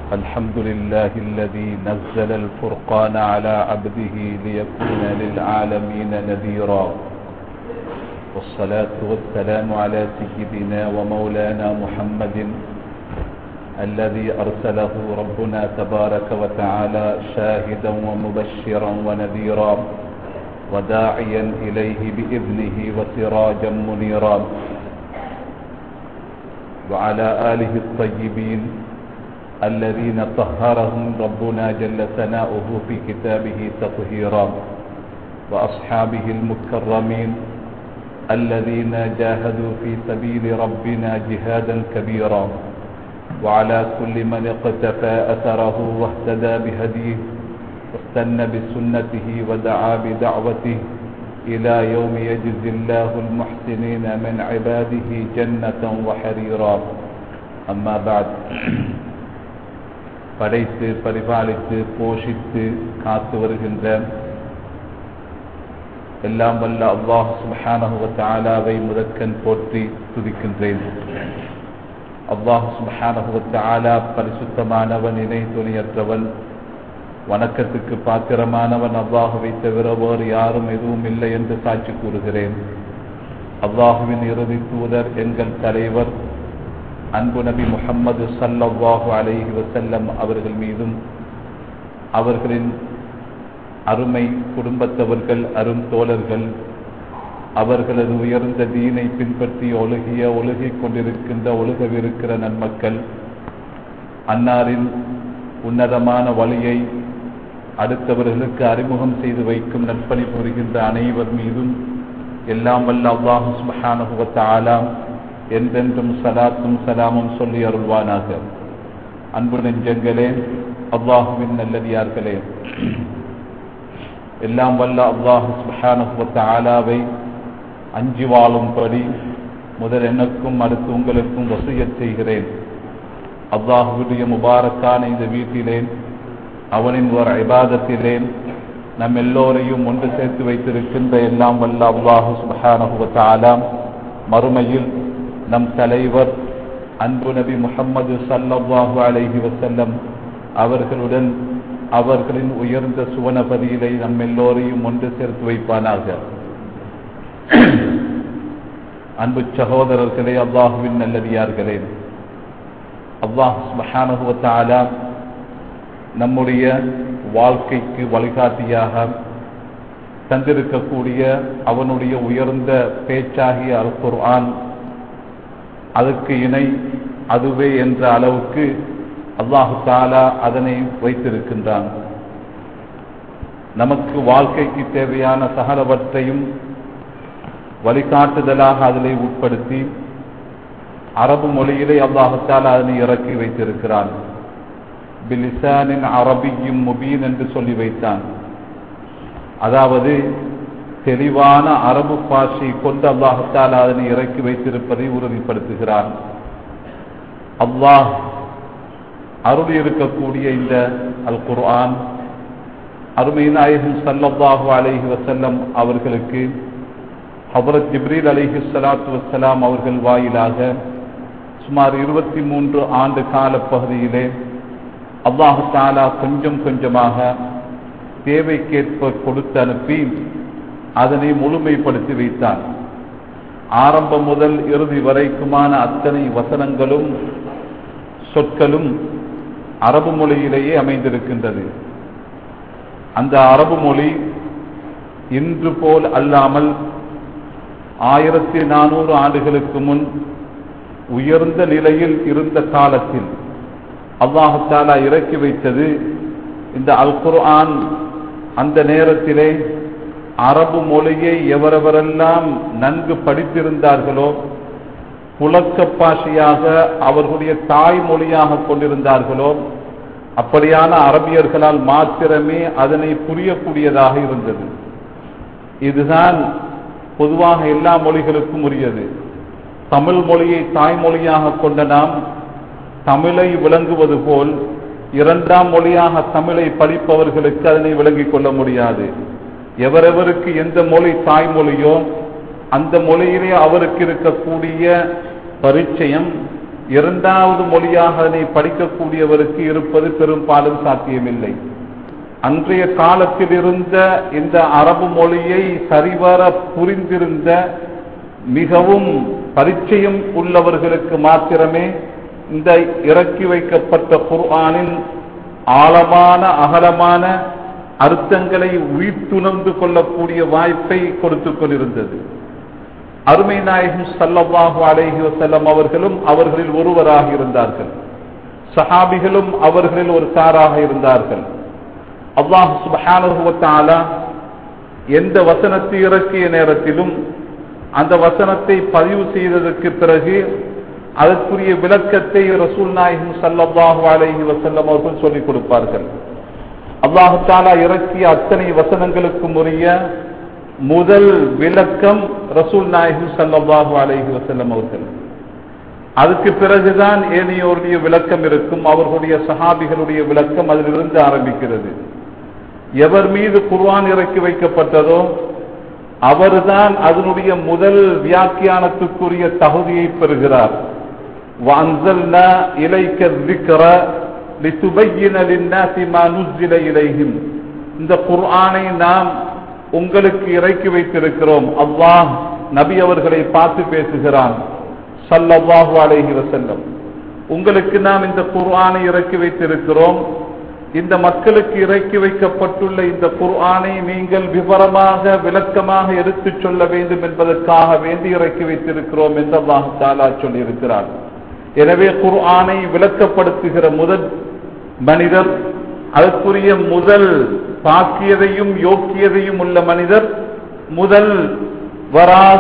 الحمد لله الذي نزل الفرقان على عبده ليكون للعالمين نذيرا والصلاة والسلام على سيدنا ومولانا محمد الذي أرسله ربنا تبارك وتعالى شاهدا ومبشرا ونذيرا وداعيا إليه بإذنه وسراجا منيرا وعلى آله الطيبين الذين طهرهم ربنا جل ثناؤه في كتابه تطهيرا وأصحابه المكرمين الذين جاهدوا في سبيل ربنا جهادا كبيرا وعلى كل من اقتفى أثره واهتدى بهديه واستنى بسنته ودعا بدعوته إلى يوم يجزي الله المحسنين من عباده جنة وحريرا أما بعد படைத்து பரிபாலித்து போஷித்து காத்து வருகின்ற எல்லாம் வல்ல அல்லாஹ் சுபஹானஹுவத் ஆலாவை முதற்கண் போற்றி துதிக்கின்றேன் அல்லாஹ் சுபஹானஹுவத் ஆலா பரிசுத்தமானவன் இணை துணியற்றவன் வணக்கத்துக்கு பாத்திரமானவன் அல்லாஹுவை தவிர வேறு யாரும் எதுவும் இல்லை என்று சாட்சி கூறுகிறேன் அல்லாஹுவின் இறுதி தூதர் எங்கள் தலைவர் அன்பு நபி முகம்மது சல்லாஹு அலைஹி வசல்லம் அவர்கள் மீதும் அவர்களின் அருமை குடும்பத்தவர்கள் அரும் தோழர்கள் அவர்களது உயர்ந்த தீனை பின்பற்றி ஒழுகிய ஒழுகிக் கொண்டிருக்கின்ற ஒழுகவிருக்கிற நன்மக்கள் அன்னாரின் உன்னதமான வழியை அடுத்தவர்களுக்கு அறிமுகம் செய்து வைக்கும் நற்பணி புரிகின்ற அனைவர் மீதும் எல்லாம் வல்ல அல்லாஹு சுபஹானுவத்த ஆலாம் என்றென்றும் சலாத்தும் சலாமும் சொல்லி அருள்வானாக அன்பு நெஞ்சங்களே அல்லாஹுவின் நல்லடியார்களே எல்லாம் வல்ல அல்லாஹு சுபஹானுவத்த ஆலாவை அஞ்சி வாழும்படி முதல் எனக்கும் அடுத்து உங்களுக்கும் வசியச் செய்கிறேன் அல்லாஹுடைய முபாரக்கான இந்த வீட்டிலே அவனின் ஒரு ஐபாதத்திலே நம் எல்லோரையும் ஒன்று சேர்த்து வைத்திருக்கின்ற எல்லாம் வல்ல அல்லாஹு சுபஹானுவத்த ஆலாம் மறுமையில் நம் தலைவர் அன்பு நபி முகம்மது சல்லாஹூ அலைஹி வசல்லம் அவர்களுடன் அவர்களின் உயர்ந்த சுவனபதியிலை நம் எல்லோரையும் ஒன்று சேர்த்து வைப்பானாக அன்பு சகோதரர்களே அல்லாஹுவின் நல்லடியார்களே அல்லாஹ் மஹானுவத்தாலா நம்முடைய வாழ்க்கைக்கு வழிகாட்டியாக தந்திருக்கக்கூடிய அவனுடைய உயர்ந்த பேச்சாகிய அல் குர்ஆன் அதற்கு இணை அதுவே என்ற அளவுக்கு அல்லாஹு தாலா அதனை வைத்திருக்கின்றான் நமக்கு வாழ்க்கைக்கு தேவையான சகலவற்றையும் வழிகாட்டுதலாக அதிலே உட்படுத்தி அரபு மொழியிலே அல்லாஹு தாலா அதனை இறக்கி வைத்திருக்கிறான் பிலிசானின் அரபியும் முபீன் என்று சொல்லி வைத்தான் அதாவது தெளிவான அரபு பாஷை கொண்டு அல்லாஹத்தால் அதனை இறக்கி வைத்திருப்பதை உறுதிப்படுத்துகிறான் அல்லாஹ் அருள் இருக்கக்கூடிய இந்த அல் குர்ஆன் அருமை நாயகன் சல்லல்லாஹு அலைஹி வசல்லம் அவர்களுக்கு ஹபரத் ஜிப்ரீல் அலிஹி சலாத்து வசலாம் அவர்கள் வாயிலாக சுமார் இருபத்தி மூன்று ஆண்டு கால பகுதியிலே அல்லாஹு தாலா கொஞ்சம் கொஞ்சமாக தேவைக்கேற்ப கொடுத்து அனுப்பி அதனை முழுமைப்படுத்தி வைத்தான் ஆரம்பம் முதல் இறுதி வரைக்குமான அத்தனை வசனங்களும் சொற்களும் அரபு மொழியிலேயே அமைந்திருக்கின்றது அந்த அரபு மொழி இன்று போல் அல்லாமல் ஆயிரத்தி நானூறு ஆண்டுகளுக்கு முன் உயர்ந்த நிலையில் இருந்த காலத்தில் அல்லாஹாலா இறக்கி வைத்தது இந்த அல் குர்ஆன் அந்த நேரத்திலே அரபு மொழியை எவரவரெல்லாம் நன்கு படித்திருந்தார்களோ புழக்க பாஷையாக அவர்களுடைய தாய்மொழியாக கொண்டிருந்தார்களோ அப்படியான அரபியர்களால் மாத்திரமே அதனை புரியக்கூடியதாக இருந்தது இதுதான் பொதுவாக எல்லா மொழிகளுக்கும் உரியது தமிழ் மொழியை தாய்மொழியாக கொண்ட நாம் தமிழை விளங்குவது போல் இரண்டாம் மொழியாக தமிழை படிப்பவர்களுக்கு அதனை விளங்கிக் கொள்ள முடியாது எவரெவருக்கு எந்த மொழி தாய்மொழியோ அந்த மொழியிலே அவருக்கு இருக்கக்கூடிய பரிச்சயம் இரண்டாவது மொழியாக அதனை படிக்கக்கூடியவருக்கு இருப்பது பெரும்பாலும் சாத்தியமில்லை அன்றைய காலத்தில் இருந்த இந்த அரபு மொழியை சரிவர புரிந்திருந்த மிகவும் பரிச்சயம் உள்ளவர்களுக்கு மாத்திரமே இந்த இறக்கி வைக்கப்பட்ட குர்ஆனின் ஆழமான அகலமான அர்த்தங்களை உயிர்த்துணர்ந்து கொள்ளக்கூடிய வாய்ப்பை கொடுத்து கொண்டிருந்தது அருமை நாயகம் சல்லல்லாஹு அலைஹி வஸல்லம் அவர்களும் அவர்களில் ஒருவராக இருந்தார்கள் சஹாபிகளும் அவர்களில் ஒரு சாராக இருந்தார்கள் அல்லாஹ் சுப்ஹானஹு வ தஆலா எந்த வசனத்தை இறக்கிய நேரத்திலும் அந்த வசனத்தை பதிவு செய்ததற்கு பிறகு அதற்குரிய விளக்கத்தை ரசூல் நாயகம் சல்லல்லாஹு அலைஹி வஸல்லம் அவர்கள் சொல்லிக் கொடுப்பார்கள் அல்லாஹு தாலா இறக்கிய அத்தனை வசனங்களுக்கும் உரிய முதல் விளக்கம் ரசூல் நாயகம் சல்லல்லாஹு அலைஹி வஸல்லம் அவர்கள் அதுக்கு பிறகுதான் ஏனையோருடைய விளக்கம் இருக்கும் அவர்களுடைய சஹாபிகளுடைய விளக்கம் அதிலிருந்து ஆரம்பிக்கிறது எவர் மீது குர்ஆன் இறக்கி வைக்கப்பட்டதோ அவர்தான் அதனுடைய முதல் வியாக்கியானத்துக்குரிய தகுதியை பெறுகிறார் وَأَنزَلْنَا إِلَيْكَ الذِّكْرَ لِتُبَيِّنَ لِلنَّاسِ مَا نُزِّلَ إِلَيْهِمْ இந்த குர்ஆனை நாம் உங்களுக்கு இறக்கி வைத்திருக்கிறோம் அல்லாஹ் நபி அவர்களை பார்த்து பேசுகிறான் சல்லல்லாஹு அலைஹி வஸல்லம் உங்களுக்கு நாம் இந்த குர்ஆனை இறக்கி வைத்திருக்கிறோம் இந்த மக்களுக்கு இறக்கி வைக்கப்பட்டுள்ள இந்த குர்ஆனை நீங்கள் விவரமாக விளக்கமாக எடுத்துச் சொல்ல வேண்டும் என்பதற்காக வேண்டி இறக்கி வைத்திருக்கிறோம் என்று அல்லாஹு தாலா சொல்லியிருக்கிறார் எனவே குர்ஆனை விளக்கப்படுத்துகிற முதல் மனிதர் அதற்குரிய முதல் பாக்கியதையும் யோக்கியதையும் உள்ள மனிதர் முதல் வராக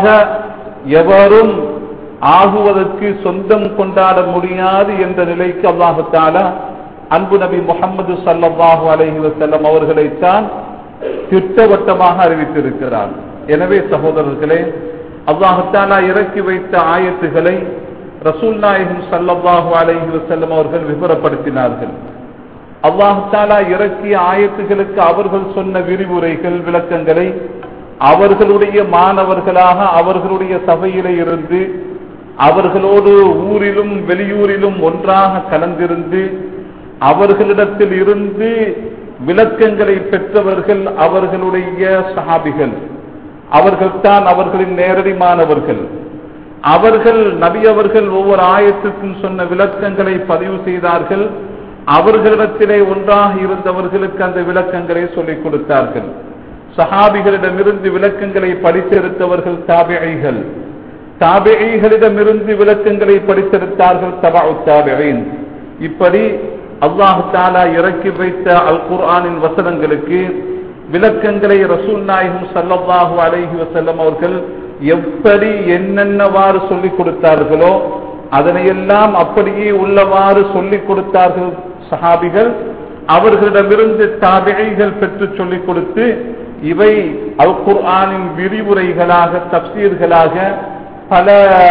எவரும் ஆகுவதற்கு சொந்தம் கொண்டாட முடியாது என்ற நிலைக்கு அல்லாஹு தாலா அன்பு நபி முகமது சல்லாஹூ அலஹி வசல்லம் அவர்களைத்தான் திட்டவட்டமாக அறிவித்திருக்கிறார் எனவே சகோதரர்களே அல்லாஹாலா இறக்கி வைத்த ஆயத்துகளை ரசூல் நாயகம் சல்லாஹூ அலஹி வசல்லம் அவர்கள் விவரப்படுத்தினார்கள் அல்லாஹாலா இறக்கிய ஆயத்துகளுக்கு அவர்கள் சொன்ன விரிவுரைகள் விளக்கங்களை அவர்களுடைய மாணவர்களாக அவர்களுடைய சபையிலே இருந்து அவர்களோடு ஊரிலும் வெளியூரிலும் ஒன்றாக கலந்திருந்து அவர்களிடத்தில் இருந்து விளக்கங்களை பெற்றவர்கள் அவர்களுடைய சஹாபிகள் அவர்கள்தான் அவர்களின் நேரடி மாணவர்கள் அவர்கள் நபி அவர்கள் ஒவ்வொரு ஆயத்துக்கும் சொன்ன விளக்கங்களை பதிவு செய்தார்கள் அவர்களிடத்திலே ஒன்றாக இருந்தவர்களுக்கு அந்த விளக்கங்களை சொல்லிக் கொடுத்தார்கள் சஹாபிகளிடமிருந்து விளக்கங்களை படித்தெடுத்தவர்கள் தாபிகைகள் தாபிகைகளிடமிருந்து விளக்கங்களை படித்தெடுத்தார்கள் தபா தாபிகைன் இப்படி அல்லாஹு தாலா இறக்கி வைத்த அல் குர்ஆனின் வசனங்களுக்கு விளக்கங்களை ரசூல் நாயகம் சல்லல்லாஹு அலைஹி வசல்லம் அவர்கள் எப்படி என்னென்னவாறு சொல்லிக் கொடுத்தார்களோ அதனையெல்லாம் அப்படியே உள்ளவாறு சொல்லிக் கொடுத்தார்கள் சஹாபிகள் அவர்களிடமிருந்து தாபிகைகள் பெற்று சொல்லிக் கொடுத்து இவை அல் குர்ஆனின் விரிவுரைகளாக தப்சீர்களாக பல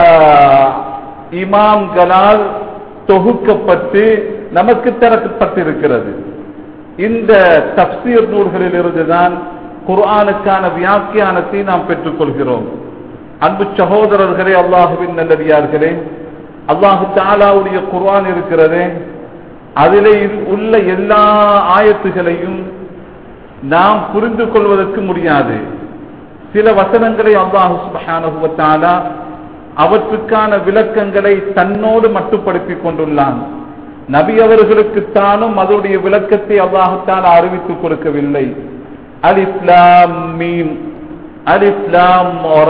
இமாம்களால் தொகுக்கப்பட்டு நமக்கு தரப்பட்டிருக்கிறது இந்த தப்சீர் நூல்களில் இருந்துதான் குர்ஆனுக்கான வியாக்கியானத்தை நாம் பெற்றுக்கொள்கிறோம் அன்பு சகோதரர்களே அல்லாஹுவின் நல்லடியார்களே அல்லாஹு தாலாவுடைய குர்ஆன் இருக்கிறதே அதிலே உள்ள எல்லா ஆயத்துகளையும் நாம் புரிந்து கொள்வதற்கு முடியாது சில வசனங்களை அல்லாஹு சுபஹானஹுவத்தாலா அவற்றுக்கான விளக்கங்களை தன்னோடு மட்டுப்படுத்திக் கொண்டுள்ளான் நபி அவர்களுக்கு தானும் அதனுடைய விளக்கத்தை அல்லாஹத்தால் அறிவித்துக் கொடுக்கவில்லை அலிஸ்லாம் மீம் அலிஸ்லாம்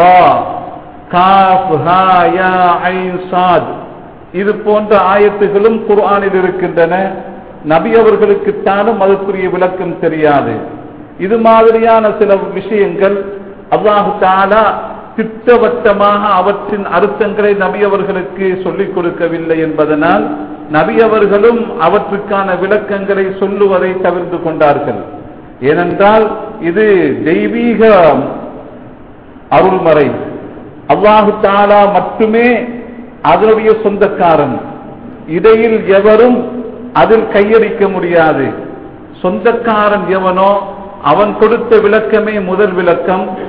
இது போன்ற ஆயத்துகளும் குர்ஆனில் இருக்கின்றன நபி அவர்களுக்குத்தானும் அதற்குரிய விளக்கம் தெரியாது இது மாதிரியான சில விஷயங்கள் அல்லாஹு தாலா திட்டவட்டமாக அவற்றின் அர்த்தங்களை நபி அவர்களுக்கு சொல்லிக் கொடுக்கவில்லை என்பதனால் நபி அவர்களும் அவற்றுக்கான விளக்கங்களை சொல்லுவதை தவிர்த்து கொண்டார்கள் ஏனென்றால் இது தெய்வீக அருள்மறை அல்லாஹு தாலா மட்டுமே அதனுடைய சொந்தக்காரன் இடையில் எவரும் அதில் கையடிக்க முடியாது சொந்தக்காரன் எவனோ அவன் கொடுத்த விளக்கமே முதல் விளக்கம்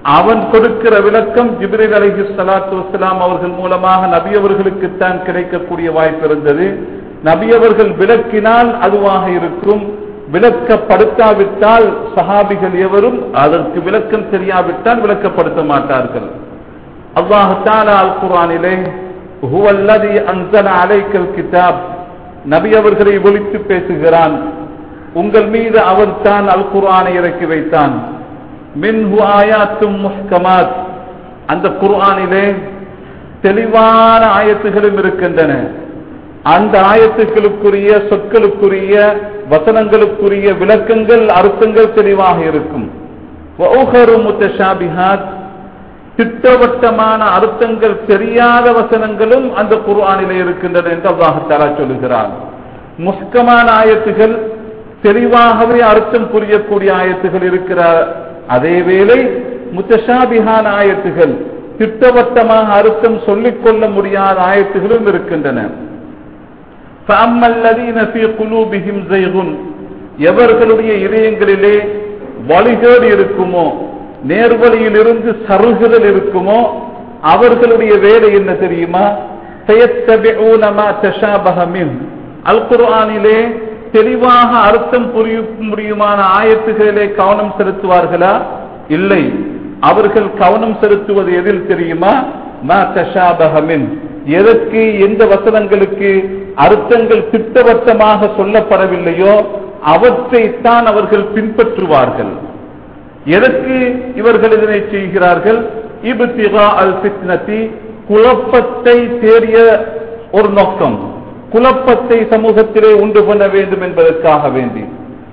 அவன் கொடுக்கிற விளக்கம் ஜிப்ரில் அலைஹி ஸலாத்து வஸ்ஸலாம் அவர்கள் மூலமாக நபி அவர்களுக்குத்தான் கிடைக்கக்கூடிய வாய்ப்பு இருந்தது நபி அவர்கள் விளக்கினால் அதுவாக இருக்கும் விளக்கப்படுத்தாவிட்டால் சஹாபிகள் எவரும் அதற்கு விளக்கம் தெரியாவிட்டால் விளக்கப்படுத்த மாட்டார்கள் அல்லாஹ் தாலா அல் குர்ஆனிலே هو الذي انزل عليك الكتاب நபி அவர்களை ஒழித்து பேசுகிறான் உங்கள் மீது அவன் தான் அல் குர்ஆனை இறக்கி வைத்தான் மின்ஹு ஆயாத்தும் முஹ்கமாத் அந்த குர்ஆனிலே தெளிவான ஆயத்துகளும் இருக்கின்றன அந்த ஆயத்துக்களுக்குரிய சொற்களுக்குரிய வசனங்களுக்குரிய விளக்கங்கள் அர்த்தங்கள் தெளிவாக இருக்கும் وَأُخَرُ مُتَشَابِهَاتٌ திட்டவட்டமான அர்த்தங்கள் தெரியாத வசனங்களும் அந்த குர்ஆனிலே இருக்கின்றன என்று அல்லாஹ் தஆலா சொல்லுகிறான் முஸ்கமான ஆயத்துகள் தெளிவாகவே அர்த்தம் புரியக்கூடிய ஆயத்துகள் இருக்கிற அதே வேளை முத்தஷாபிஹான ஆயத்துகள் திட்டவட்டமாக அர்த்தம் சொல்லிக் கொள்ள முடியாத ஆயத்துகளும் இருக்கின்றன فَأَمَّا الَّذِينَ فِي قُلُوبِهِمْ زَيْغٌ எவர்களுடைய இதயங்களிலே வழிகேடு இருக்குமோ நேர்வழியிலிருந்து சருகுதல் இருக்குமோ அவர்களுடைய வேலை என்ன தெரியுமா فَيَتَّبِعُونَ مَا تَشَابَهَ مِنْهُ அல் குர்ஆனிலே தெளிவாக அர்த்தம் புரிய முடியுமான ஆயத்துகளிலே கவனம் செலுத்துவார்களா இல்லை அவர்கள் கவனம் செலுத்துவது எதில் தெரியுமா மா தஷாபஹ மின் எதற்கு எந்த வசனங்களுக்கு அர்த்தங்கள் திட்டவட்டமாக சொல்லப்படவில்லையோ அவற்றைத்தான் அவர்கள் பின்பற்றுவார்கள் எதற்கு இவர்கள் இதனை செய்கிறார்கள் இபுத்திகா அல் பித்னதி குழப்பத்தை தேடிய ஒரு நோக்கம் குழப்பத்தை சமூகத்திலே உண்டு பண்ண வேண்டும் என்பதற்காக வேண்டி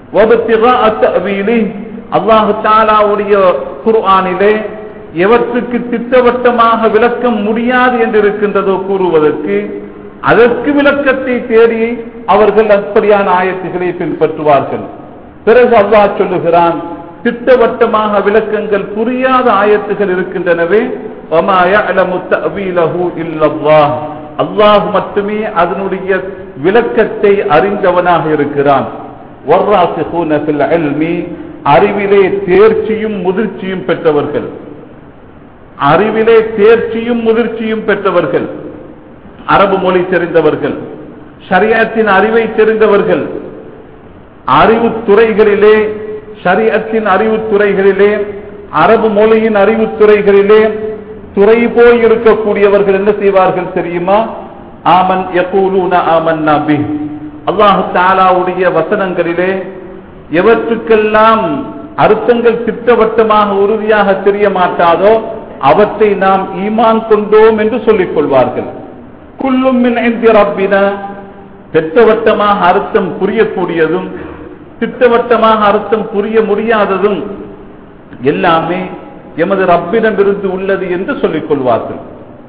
அல்லாஹு தாலாவுடைய குர்ஆனிலே எவற்றுக்கு திட்டவட்டமாக விளக்கம் முடியாது என்று இருக்கின்றதோ கூறுவதற்கு அதற்கு விளக்கத்தை தேடி அவர்கள் அப்படியான ஆயத்துகளை பின்பற்றுவார்கள் பிறகு அல்லாஹ் சொல்லுகிறான் திட்டவட்டமாக விளக்கங்கள் புரியாத ஆயத்துகள் இருக்கின்றனவே அல்லாஹ் மட்டுமே அதனுடைய விளக்கத்தை அறிந்தவனாக இருக்கிறான் அறிவிலே தேர்ச்சியும் முதிர்ச்சியும் பெற்றவர்கள் அறிவிலே தேர்ச்சியும் முதிர்ச்சியும் பெற்றவர்கள் அரபு மொழி தெரிந்தவர்கள் ஷரியத்தின் அறிவை தெரிந்தவர்கள் அறிவு துறைகளிலே ஷரியத்தின் அறிவு துறைகளிலே அரபு மொழியின் அறிவு துறைகளிலே துறை போய் இருக்கக்கூடியவர்கள் என்ன செய்வார்கள் தெரியுமா ஆமன் யகூலூன ஆமன் நபி அல்லாஹு தாலாவுடைய வசனங்களிலே எவற்றுக்கெல்லாம் அர்த்தங்கள் திட்டவட்டமாக உறுதியாக தெரிய மாட்டாதோ அவற்றை நாம் ஈமான் கொண்டோம் என்று சொல்லிக் கொள்வார்கள் குல்லும் ரப்பின திட்டவட்டமாக அர்த்தம் புரியக்கூடியதும் திட்டவட்டமாக அர்த்தம் புரிய முடியாததும் எல்லாமே எமது ரப்பிடம் இருந்து உள்ளது என்று சொல்லிக் கொள்வார்கள்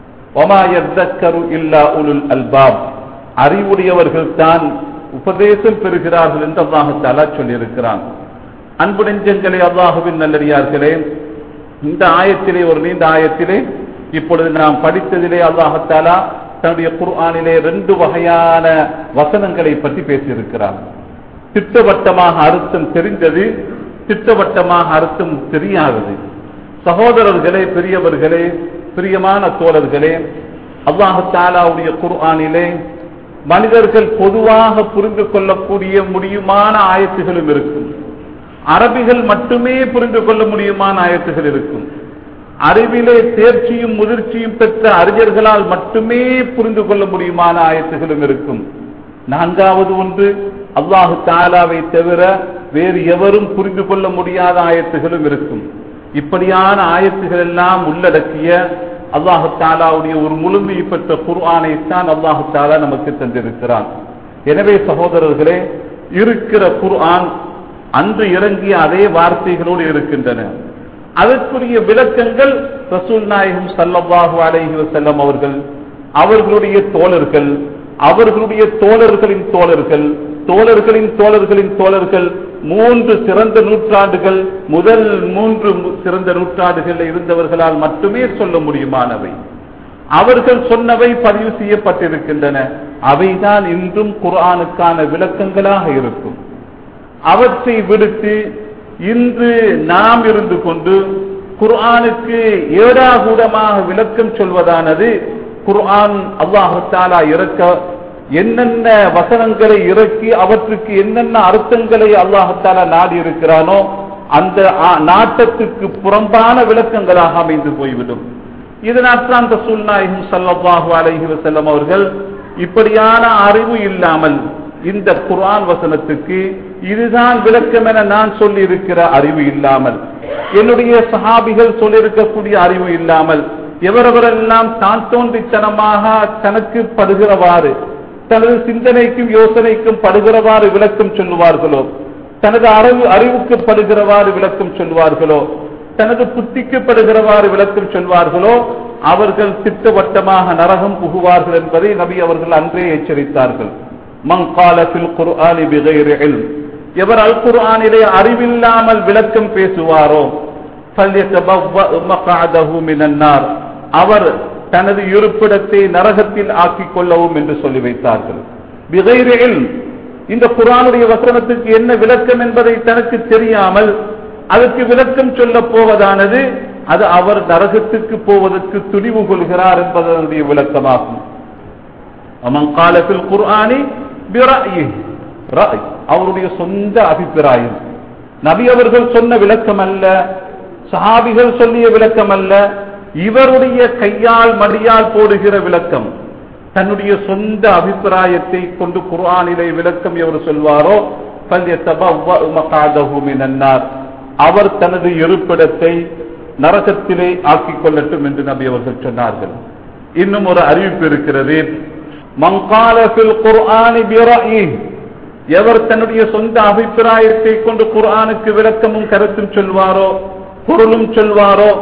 இல்லா உலுல் அல்பாப் அறிவுடையவர்கள் தான் உபதேசம் பெறுகிறார்கள் என்று அல்லாஹாலா சொல்லியிருக்கிறான் அன்பு நெஞ்சங்களே அல்லாஹுவின் நல்லடியார்களே இந்த ஆயத்திலே ஒரு நீண்ட ஆயத்திலே இப்பொழுது நாம் படித்ததிலே அல்லாஹாலா தன்னுடைய குர்ஆனிலே ரெண்டு வகையான வசனங்களை பற்றி பேசியிருக்கிறார் திட்டவட்டமாக அர்த்தம் தெரிந்தது திட்டவட்டமாக அர்த்தம் தெரியாதது சகோதரர்களே பெரியவர்களே பிரியமான தோழர்களே அல்லாஹாலாவுடைய குர்ஆனிலே மனிதர்கள் பொதுவாக புரிந்து கொள்ளக்கூடிய முடியுமான ஆயத்துகளும் இருக்கும் அரபிகள் மட்டுமே புரிந்து கொள்ள முடியுமான ஆயத்துகள் இருக்கும் அறிவிலே தேர்ச்சியும் முதிர்ச்சியும் பெற்ற அறிஞர்களால் மட்டுமே புரிந்து கொள்ள முடியுமான ஆயத்துகளும் இருக்கும் நான்காவது ஒன்று அல்லாஹு தாலாவை தவிர வேறு எவரும் புரிந்து கொள்ள முடியாத ஆயத்துகளும் இருக்கும் இப்படியான ஆயத்துகள் எல்லாம் உள்ளடக்கிய அல்லாஹு தாலாவுடைய ஒரு முழுமையை பெற்ற குர்ஆனை தான் அல்லாஹு தாலா நமக்கு தந்திருக்கிறான் எனவே சகோதரர்களே இருக்கிற குர்ஆன் அன்று இறங்கிய அதே வார்த்தைகளோடு இருக்கின்றன அதற்குரிய விளக்கங்கள் ரசூல் நாயகம் சல்லல்லாஹு அலைஹி வஸல்லம் அவர்கள் அவர்களுடைய தோழர்கள் அவர்களுடைய தோழர்களின் தோழர்கள் தோழர்களின் தோழர்களின் தோழர்கள் மூன்று சிறந்த நூற்றாண்டுகள் முதல் மூன்று சிறந்த நூற்றாண்டுகளில் இருந்தவர்களால் மட்டுமே சொல்ல முடியுமானவை அவர்கள் சொன்னவை பதிவு செய்யப்பட்டிருக்கின்றன அவைதான் இன்றும் குர்ஆனுக்கான விளக்கங்களாக இருக்கும் அவற்றை விடுத்து இன்று நாம் இருந்து கொண்டு குர்ஆனுக்கு ஏடாகூடமாக விளக்கம் சொல்வதானது குர்ஆன் அல்லாஹு தாலா இறக்க என்னென்ன வசனங்களை இறக்கி அவற்றுக்கு என்னென்ன அர்த்தங்களை அல்லாஹு தாலா நாடி இருக்கிறானோ அந்த ஆ- நாட்டத்துக்கு புறம்பான விளக்கங்களாக அமைந்து போய்விடும் இதனால் அந்த சுல்நாயகம் சல்லல்லாஹு அலைஹி வஸல்லம் அவர்கள் இப்படியான அறிவு இல்லாமல் இந்த குர்ஆன் வசனத்துக்கு இதுதான் விளக்கம் என நான் சொல்லி இருக்கிற அறிவு இல்லாமல் என்னுடைய சஹாபிகள் சொல்லியிருக்கக்கூடிய அறிவு இல்லாமல் எவரவரெல்லாம் தான் தோன்றித்தனமாக தனக்கு படுகிறவாறு தனது சிந்தனைக்கும் யோசனைக்கும் படுகிறவாறு விளக்கம் சொல்லுவார்களோ தனது அறிவு அறிவுக்கு படுகிறவாறு விளக்கம் சொல்வார்களோ தனது புத்திக்கு படுகிறவாறு விளக்கம் சொல்வார்களோ அவர்கள் திட்டவட்டமாக நரகம் புகுவார்கள் என்பதை நபி அவர்கள் அன்றே எச்சரித்தார்கள் மன் கால ஃபில் குர்ஆனி பிகைரி இல்ம் எவர் அல் குர்ஆனிலே அறிவில்லாமல் விளக்கம் பேசுவாரோ فَلْيَتَبَوَّأْ مَقْعَدَهُ مِنَ النَّارِ அவர் தனது இருப்பிடத்தை நரகத்தில் ஆக்கிக் கொள்ளவும் என்று சொல்லி வைத்தார்கள் பிகைரி இல்ம் இந்த குர்ஆனுடைய வசனத்துக்கு என்ன விளக்கம் என்பதை தனக்கு தெரியாமல் அதற்கு விளக்கம் சொல்ல போவதானது அது அவர் நரகத்துக்கு போவதற்கு துணிவு கொள்கிறார் என்பதனுடைய விளக்கமாகும் அமன் காலத்தில் குர்ஆனி பிரஅயி ரஅய் அவருடைய சொந்த அபிப்பிராயம் நபி அவர்கள் சொன்ன விளக்கம் அல்ல சஹாபிகள் சொல்லிய விளக்கம் அல்ல இவருடைய கையால் மடியால் போடுகிற விளக்கம் தன்னுடைய சொந்த அபிப்பிராயத்தை கொண்டு குர்ஆனிலே விளக்கம் எவர் சொல்வாரோ فَلْيَتَبَوَّأْ مَقْعَدَهُ مِنَ النَّارِ அவர் தனது இருப்பிடத்தை நரகத்திலே ஆக்கிக் கொள்ளட்டும் என்று நபி அவர்கள் சொன்னார்கள் இன்னும் ஒரு அறிவிப்பு இருக்கிறது மங்கால ஃபில் குர்ஆனி பிரஅயி எவர் தன்னுடைய சொந்த அபிப்பிராயத்தை கொண்டு குர்ஆனுக்கு விளக்கமும் கருத்தும் சொல்வாரோ பொருளும் சொல்வாரோ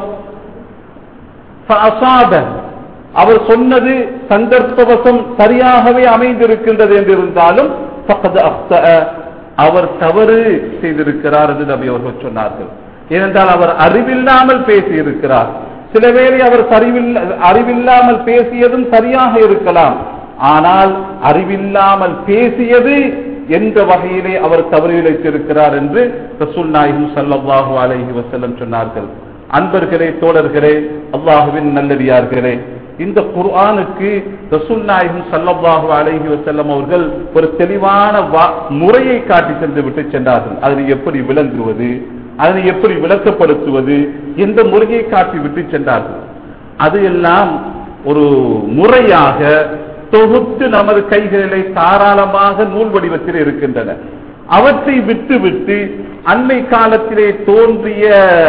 فأصاب அவர் சொன்னது சந்தர்ப்பவசம் சரியாகவே அமைந்திருக்கின்றது என்று இருந்தாலும் فقد أخطأ அவர் தவறு செய்திருக்கிறார் என்று நபி அவர்கள் சொன்னார்கள் ஏனென்றால் அவர் அறிவில்லாமல் பேசியிருக்கிறார் சில வேளை அவர் சரிவில்ல அறிவில்லாமல் பேசியதும் சரியாக இருக்கலாம் ஆனால் அறிவில்லாமல் பேசியது என்ற வகையிலே அவர் தவறு இழைத்திருக்கிறார் என்று ரசூல் நாயகம் ஸல்லல்லாஹு அலைஹி வஸல்லம் சொன்னார்கள் அன்பர்களே தோழர்களே அல்லாஹுவின் நல்லடியார்களே இந்த குர்ஆனுக்கு ரசூல் நாயகம் ஸல்லல்லாஹு அலைஹி வஸல்லம் அவர்கள் ஒரு தெளிவான வா- முறையை காட்டி சென்று விட்டு சென்றார்கள் அதனை எப்படி விளங்குவது அதனை எப்படி விளக்கப்படுத்துவது எந்த முறையை காட்டி விட்டு சென்றார்கள் அது எல்லாம் ஒரு முறையாக தொகுத்து நமது கைகளிலே தாராளமாக நூல் வடிவத்தில் இருக்கின்றன அவற்றை விட்டு விட்டு அண்மை காலத்திலே தோன்றிய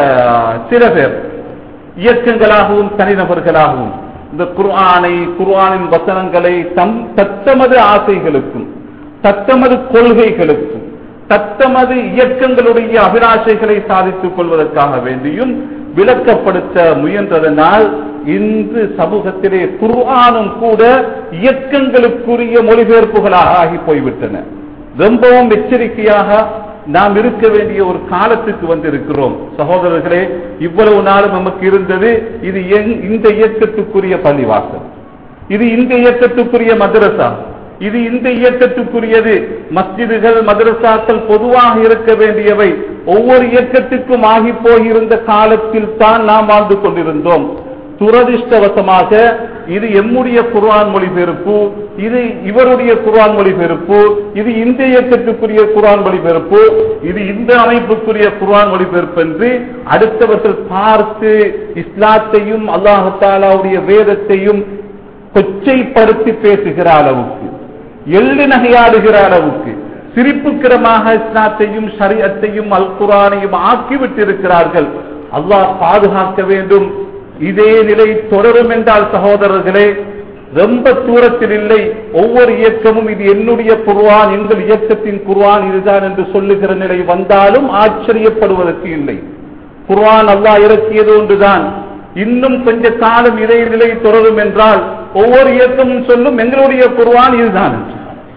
சில பேர் இயக்கங்களாகவும் தனிநபர்களாகவும் இந்த குர்ஆனை குர்ஆனின் வசனங்களை தம் தத்தமது ஆசைகளுக்கும் தத்தமது கொள்கைகளுக்கும் தத்தமது இயக்கங்களுடைய அபிலாஷைகளை சாதித்துக் கொள்வதற்காக வேண்டியும் விளக்கப்படுத்த முயன்றதனால் இன்று சமூகத்திலே குர்ஆனும் கூட இயக்கங்களுக்குரிய மொழிபெயர்ப்புகளாக ஆகி போய்விட்டன ரொம்பவும் எச்சரிக்கையாக நாம் இருக்க வேண்டிய ஒரு காலத்துக்கு வந்திருக்கிறோம் சகோதரர்களே இவ்வளவு நாளும் நமக்கு இருந்தது இது எங்- இந்த இயக்கத்துக்குரிய பள்ளிவாசல் இது இந்த இயக்கத்துக்குரிய மதரசா இது இந்த இயக்கத்துக்குரியது மஸ்ஜிதுகள் மதரசாக்கள் பொதுவாக இருக்க வேண்டியவை ஒவ்வொரு இயக்கத்துக்கும் ஆகி போயிருந்த காலத்தில் தான் நாம் வாழ்ந்து கொண்டிருந்தோம் துரதிர்ஷ்டவசமாக இது எம்முடைய குர்ஆன் மொழிபெயர்ப்பு இது இவருடைய குர்ஆன் மொழிபெயர்ப்பு இது இந்த இயக்கத்துக்குரிய குர்ஆன் மொழிபெயர்ப்பு இது இந்த அமைப்புக்குரிய குர்ஆன் மொழிபெயர்ப்பு என்று அடுத்தவர்கள் பார்த்து இஸ்லாத்தையும் அல்லாஹு தாலாவுடைய வேதத்தையும் கொச்சைப்படுத்தி பேசுகிற அளவுக்கு எள்ளு நகையாடுகிற அளவுக்கு சிரிப்புக்கிரமாக இஸ்லாத்தையும் ஷரியத்தையும் அல் குரானையும் ஆக்கிவிட்டிருக்கிறார்கள் அல்லாஹ் பாதுகாக்க வேண்டும் இதே நிலை தொடரும் என்றால் சகோதரர்களே ரொம்ப தூரத்தில் இல்லை ஒவ்வொரு இயக்கமும் இது என்னுடைய குர்ஆன் எங்கள் இயக்கத்தின் குர்ஆன் இதுதான் என்று சொல்லுகிற நிலை வந்தாலும் ஆச்சரியப்படுவதற்கு இல்லை குர்ஆன் அல்லாஹ் இறக்கியது ஒன்றுதான் இன்னும் கொஞ்ச காலம் இதே நிலை தொடரும் என்றால் ஒவ்வொரு இயக்கமும் சொல்லும் எங்களுடைய குர்ஆன் இதுதான் என்று.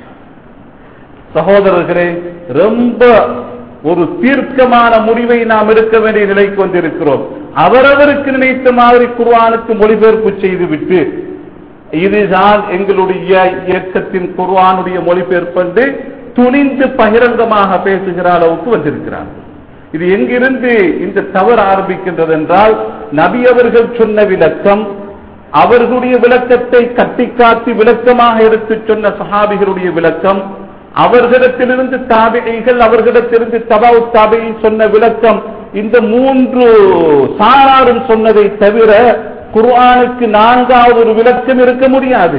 சகோதரர்களே ரொம்ப ஒரு தீர்க்கமான முடிவை நாம் எடுக்க வேண்டிய நிலைக்கு வந்திருக்கிறோம் அவரவருக்கு நினைத்த மாதிரி குர்ஆனுக்கு மொழிபெயர்ப்பு செய்துவிட்டு இதுதான் எங்களுடைய இயக்கத்தின் குர்ஆனுடைய மொழிபெயர்ப்பு என்று துணிந்து பகிரங்கமாக பேசுகிற அளவுக்கு வந்திருக்கிறார்கள் இது எங்கிருந்து இந்த தவறு ஆரம்பிக்கின்றது என்றால் நபி அவர்கள் சொன்ன விளக்கம் அவர்களுடைய விளக்கத்தை கட்டிக்காட்டி விளக்கமாக எடுத்து சொன்ன சஹாபிகளுடைய விளக்கம் அவர்களிடத்திலிருந்து தாபிகைகள் அவர்களிடத்திலிருந்து தபாவு தாபிகை சொன்ன விளக்கம் இந்த மூன்று சாராரும் சொன்னதை தவிர குர்ஆனுக்கு நான்காவது ஒரு விளக்கம் இருக்க முடியாது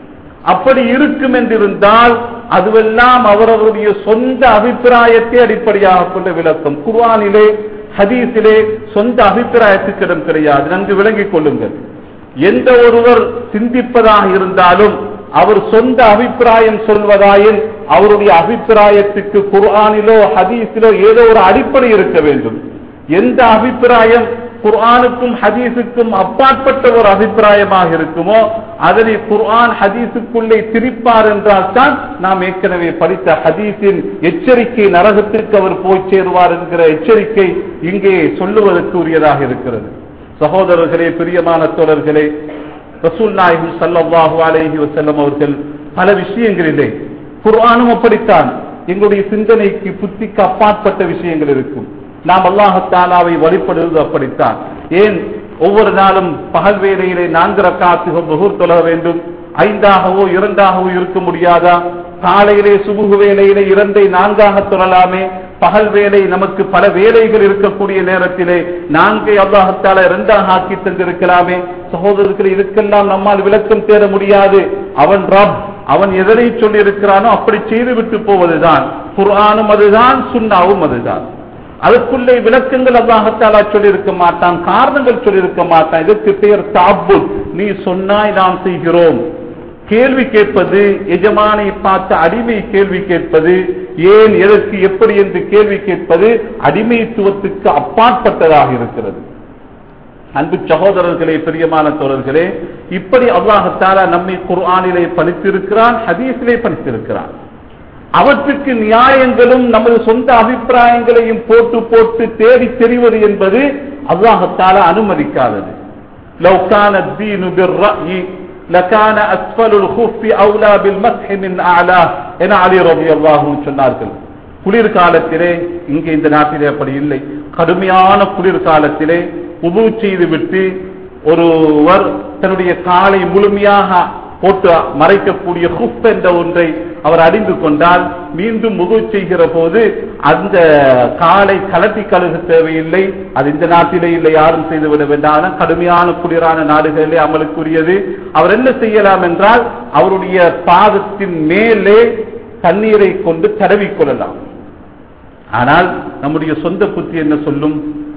அப்படி இருக்கும் என்றிருந்தால் அதுவெல்லாம் அவரவருடைய சொந்த அபிப்பிராயத்தை அடிப்படையாக கொண்ட விளக்கம் குர்ஆனிலே ஹதீஸிலே சொந்த அபிப்பிராயத்துக்கு இடம் கிடையாது நன்கு விளங்கிக் கொள்ளுங்கள் எந்த ஒருவர் சிந்திப்பதாக இருந்தாலும் அவர் சொந்த அபிப்பிராயம் சொல்வதாயின் அவருடைய அபிப்பிராயத்துக்கு குர்ஆனிலோ ஹதீஸிலோ ஏதோ ஒரு அடிப்படை இருக்க வேண்டும் எந்த அபிப்பிராயம் குர்ஆனுக்கும் ஹதீஸுக்கும் அப்பாற்பட்ட ஒரு அபிப்பிராயமாக இருக்குமோ அதனை குர்ஆன் ஹதீஸுக்குள்ளே திரிப்பார் என்றால் தான் நாம் ஏற்கனவே படித்த ஹதீஸின் எச்சரிக்கை நரகத்திற்கு அவர் போய் சேருவார் என்கிற எச்சரிக்கை இங்கே சொல்லுவதற்கு உரியதாக இருக்கிறது சகோதரர்களே பிரியமான தோழர்களே ரசூல் நாயகம் சல்லல்லாஹு அலைஹி வஸல்லம் அவர்கள் பல விஷயங்களிலே குர்ஆனும் அப்படித்தான் எங்களுடைய சிந்தனைக்கு புத்திக்கு அப்பாற்பட்ட விஷயங்கள் இருக்கும் நாம் அல்லாஹத்தாலாவை வழிபடுவது அப்படித்தான் ஏன் ஒவ்வொரு நாளும் பகல் வேளையிலே நான்கு ரக்காத்துகள் முகூர் தொழ வேண்டும் ஐந்தாகவோ இரண்டாகவோ இருக்க முடியாதா காலையிலே சுபுகு வேலையிலே இரண்டை நான்காக தொழலாமே பகல் வேலை நமக்கு பல வேலைகள் இருக்கக்கூடிய நேரத்திலே நான்கை அல்லாஹத்தால இரண்டாக ஆக்கி தந்திருக்கலாமே சகோதரர்கள் இதுக்கெல்லாம் நம்மால் விளக்கம் தேட முடியாது அவன் ரப் அவன் எதனை சொல்லி இருக்கிறானோ அப்படி செய்துவிட்டு போவதுதான் குர்ஆனும் அதுதான் சுண்ணாவும் அதுதான் அதுக்குள்ளே விளக்கங்கள் அல்லாஹத்தாலா சொல்லியிருக்க மாட்டான் காரணங்கள் சொல்லியிருக்க மாட்டான் இதற்கு பெயர் தாபு நீ சொன்னாய் நாம் செய்கிறோம் கேள்வி கேட்பது எஜமானை பார்த்த அடிமை கேள்வி கேட்பது ஏன் எதற்கு எப்படி என்று கேள்வி கேட்பது அடிமைத்துவத்துக்கு அப்பாற்பட்டதாக இருக்கிறது அன்பு சகோதரர்களே பிரியமான தோழர்களே இப்படி அல்லாஹத்தாலா நம்மை குர்ஆனிலே பணித்திருக்கிறான் ஹதீஸிலே பணித்திருக்கிறான் அவற்றுக்கு நியாயங்களும் நமது சொந்த அபிப்பிராயங்களையும் போட்டு போட்டு தேடி தெரிவது என்பது அல்லாஹத்தால அனுமதிக்காதது لو كان الدين بالرأي لكان أسفل الخف أولى بالمسح من أعلاه என அலி ரபி அல்லாஹும் சொன்னார்கள் குளிர்காலத்திலே இங்கே இந்த நாட்டிலே அப்படி இல்லை கடுமையான குளிர்காலத்திலே உது செய்து விட்டு ஒருவர் தன்னுடைய காலை முழுமையாக போட்டு மறைக்கக்கூடிய ஹுப் என்ற ஒன்றை அவர் அறிந்து கொண்டால் மீண்டும் முது செய்கிற போது அந்த காலை கலட்டி கழுக தேவையில்லை அது இந்த நாட்டிலே இல்லை யாரும் செய்துவிட வேண்டாம் கடுமையான குளிரான நாடுகளிலே அமலுக்குரியது அவர் என்ன செய்யலாம் என்றால் அவருடைய பாதத்தின் மேலே தண்ணீரை கொண்டு தடவிக்கொள்ளலாம் ஆனால் நம்முடைய சொந்த புத்தி என்ன சொல்லும்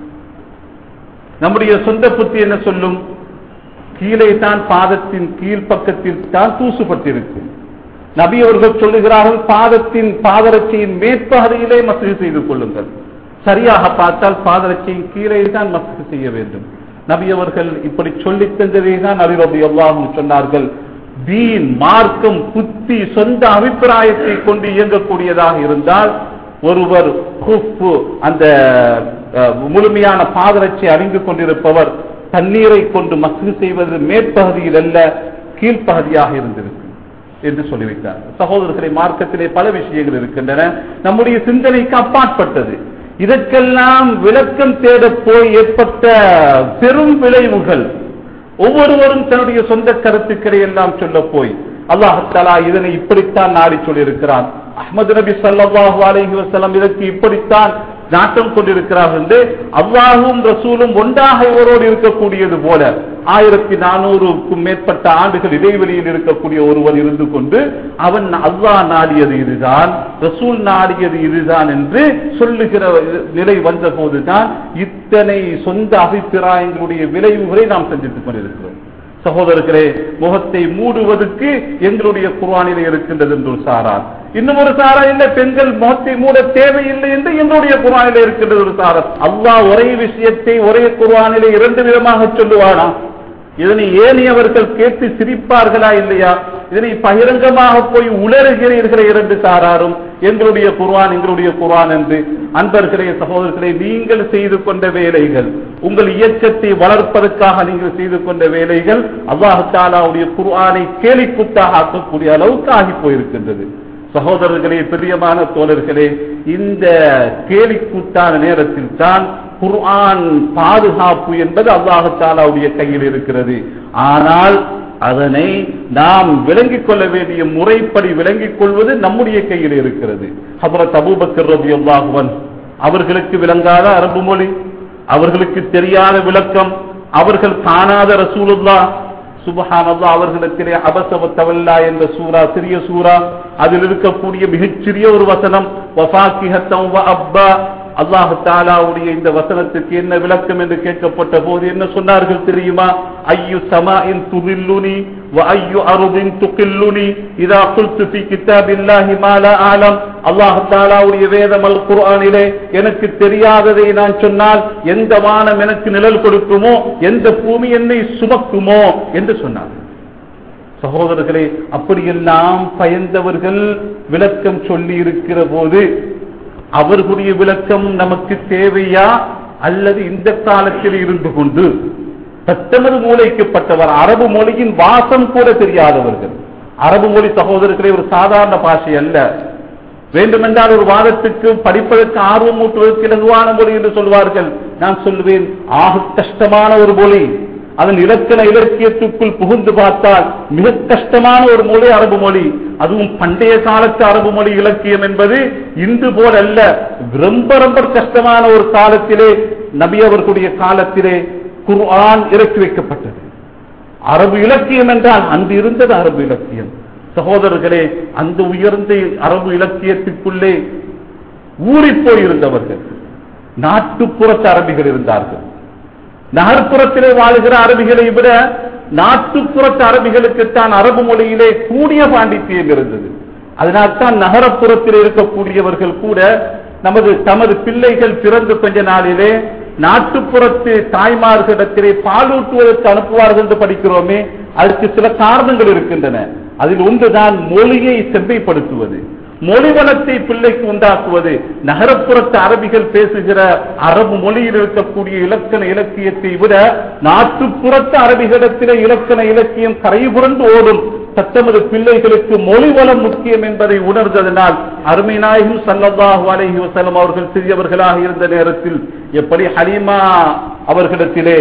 நம்முடைய சொந்த புத்தி என்ன சொல்லும் கீழே தான் பாதத்தின் கீழ்ப்பக்கத்தில் தான் தூசுப்பட்டிருக்கும் நபி அவர்கள் சொல்லுகிறார்கள் பாதத்தின் பாதரட்சியின் மேற்பகுதியிலே மசூதி செய்து கொள்ளுங்கள் சரியாக பார்த்தால் பாதரட்சியின் கீழே தான் மசூதி செய்ய வேண்டும் நபி அவர்கள் இப்படி சொல்லி தந்ததை தான் நபி ரபி அல்லாஹும் சொன்னார்கள் தீன் மார்க்கம் புத்தி சொந்த அபிப்பிராயத்தை கொண்டு இயங்கக்கூடியதாக இருந்தால் ஒருவர் குஃபு அந்த அஹ், முழுமையான பாதரட்சி அறிந்து கொண்டிருப்பவர் தண்ணீரை கொண்டு மசூதி செய்வது மேற்பகுதியில் அல்ல கீழ்ப்பகுதியாக இருந்திருக்கும் என்று சொல்லிவிட்டார் சகோதரர்களை மார்க்கத்திலே பல விஷயங்கள் இருக்கின்றன நம்முடைய சிந்தனைக்கு அப்பாற்பட்டது இதற்கெல்லாம் விளக்கம் தேட போய் ஏற்பட்ட பெரும் விளைவுகள் ஒவ்வொருவரும் தன்னுடைய சொந்த கருத்துக்களை எல்லாம் சொல்ல போய் அல்லாஹாலா இதனை இப்படித்தான் நாடி சொல்லியிருக்கிறான் அஹ்மது நபி ஸல்லல்லாஹு அலைஹி வஸல்லம் இதற்கு இப்படித்தான் நாட்டம் கொண்டிருக்கிறார் என்று அல்லாஹும் ரசூலும் ஒன்றாக இவரோடு இருக்கக்கூடியது போல ஆயிரத்தி நானூறுக்கும் மேற்பட்ட ஆண்டுகள் இடைவெளியில் இருக்கக்கூடிய ஒருவர் இருந்து கொண்டு அவன் அல்லாஹ் நாடியது இதுதான் ரசூல் நாடியது இதுதான் என்று சொல்லுகிற நிலை வந்த போதுதான் இத்தனை சொந்த அபிப்பிராயங்களுடைய விளைவுகளை நாம் சந்தித்துக் கொண்டிருக்கிறோம் சகோதரர்களே முகத்தை மூடுவதற்கு எங்களுடைய குர்ஆனிலே இருக்கின்றது என்று ஒரு சாரார் இன்னும் ஒரு சாரா இல்லை பெண்கள் முகத்தை மூட தேவையில்லை என்று எங்களுடைய குர்ஆனிலே இருக்கின்றது ஒரு சாரர் அல்லாஹ் ஒரே விஷயத்தை ஒரே குர்ஆனிலே இரண்டு விதமாக சொல்லுவானா இதனை ஏனியவர்கள் கேட்டு சிரிப்பார்களா இல்லையா இதனை பகிரங்கமாக போய் உளறுகிறீர்களே இரண்டு சாராரும் எங்களுடைய குர்ஆன் எங்களுடைய குர்ஆன் என்று அன்பர்களே சகோதரர்களே நீங்கள் செய்து கொண்ட வேலைகள் உங்கள் இயக்கத்தை வளர்ப்பதற்காக நீங்கள் செய்து கொண்ட வேலைகள் அல்லாஹு தாலாவுடைய குர்ஆனை கேலிக்குத்தாக ஆக்கக்கூடிய அளவுக்கு ஆகி போயிருக்கின்றது சகோதரர்களே பிரியமான தோழர்களே இந்த கேலிக்கூட்டான நேரத்தில் தான் குர்ஆன் பாதுகாப்பு என்பது அல்லாஹாலாவுடைய கையில் இருக்கிறது ஆனால் அதனை நாம் விளங்கிக் கொள்ள வேண்டிய முறைப்படி விளங்கிக் கொள்வது நம்முடைய கையில் இருக்கிறது ஹபரத் அபூபக்கர் ரபி அல்லாஹுவன் அவர்களுக்கு விளங்காத அரபு மொழி அவர்களுக்கு தெரியாத விளக்கம் அவர்கள் காணாத ரசூலுல்லா சுபஹானல்லா அவர்களிடத்திலே அபசவத்தவல்லா என்ற சூரா சிறிய சூரா அதில் இருக்கக்கூடிய மிகச்சிறிய ஒரு வசனம் வஃபாக்கிஹத்தம் வ அப்பா அல்லாஹு தாலாவுடைய இந்த வசனத்துக்கு என்ன விளக்கம் என்று கேட்கப்பட்ட போது என்ன சொன்னார்கள் தெரியுமா ஐயு சமாஇன் துதில்லுனி வ ஐயு அருதின் துகில்லுனி இதா குல்து ஃபி கிதாபில்லாஹி மா லா ஆலம் அல்லாஹு தாலாவுடைய வேதம் அல் குர்ஆனிலே எனக்கு தெரியாததை நான் சொன்னால் எந்த வானம் எனக்கு நிழல் கொடுக்குமோ எந்த பூமி என்னை சுமக்குமோ என்று சொன்னார் சகோதரர்களே அப்படியெல்லாம் பயந்தவர்கள் விளக்கம் சொல்லி இருக்கிற போது அவர்களுடைய விளக்கம் நமக்கு தேவையா அல்லது இந்த காலத்தில் இருந்து கொண்டு பத்தமது மூளைக்கப்பட்டவர் அரபு மொழியின் வாசம் கூட தெரியாதவர்கள் அரபு மொழி சகோதரர்களே ஒரு சாதாரண பாஷை அல்ல வேண்டுமென்றால் ஒரு வாதத்துக்கு படிப்பதற்கு ஆர்வம் ஊட்டுவதற்கு இலகுவான மொழி என்று சொல்வார்கள் நான் சொல்லுவேன் ஆக கஷ்டமான ஒரு மொழி அதன் இலக்கண இலக்கியத்துக்குள் புகுந்து பார்த்தால் மிக கஷ்டமான ஒரு மொழி அரபு மொழி அதுவும் பண்டைய காலத்து அரபு மொழி இலக்கியம் என்பது இன்று போல் அல்ல ரொம்ப ரொம்ப கஷ்டமான ஒரு காலத்திலே நபி அவர்களுடைய காலத்திலே குர்ஆன் இறக்கி வைக்கப்பட்டது அரபு இலக்கியம் என்றால் அன்று இருந்தது அரபு இலக்கியம் சகோதரர்களே அந்த உயர்ந்த அரபு இலக்கியத்துக்குள்ளே ஊறிப்போய் இருந்தவர்கள் நாட்டுப்புறத்து அரபிகள் இருந்தார்கள் நகர்ப்புறத்திலே வாழுகிற அரபிகளை விட நாட்டுப்புறத்து அரபிகளுக்குத்தான் அரபு மொழியிலே கூடிய பாண்டித்தியம் இருந்தது அதனால்தான் நகரப்புறத்தில் இருக்கக்கூடியவர்கள் கூட நமது தமது பிள்ளைகள் பிறந்த கொஞ்ச நாளிலே நாட்டுப்புறத்து தாய்மார்களிடத்திலே பாலூட்டுவதற்கு அனுப்புவார்கள் என்று படிக்கிறோமே அதற்கு சில காரணங்கள் இருக்கின்றன அதில் ஒன்றுதான் மொழியை செவ்வைப்படுத்துவது மொழிவளத்தை பிள்ளைக்கு உண்டாக்குவது நகரப்புறத்து அரபிகள் பேசுகிற அரபு மொழியில் இருக்கக்கூடிய இலக்கண இலக்கியத்தை விட நாட்டுப்புறத்து அரபிகளிடத்திலே இலக்கண இலக்கியம் கரைபுரண்டு ஓடும் தத்தமது பிள்ளைகளுக்கு மொழிவளம் முக்கியம் என்பதை உணர்ந்ததனால் அருமை நாயகம் சல்லல்லாஹு அலைஹி வஸல்லம் அவர்கள் சிறியவர்களாக இருந்த நேரத்தில் எப்படி ஹலீமா அவர்களிடத்திலே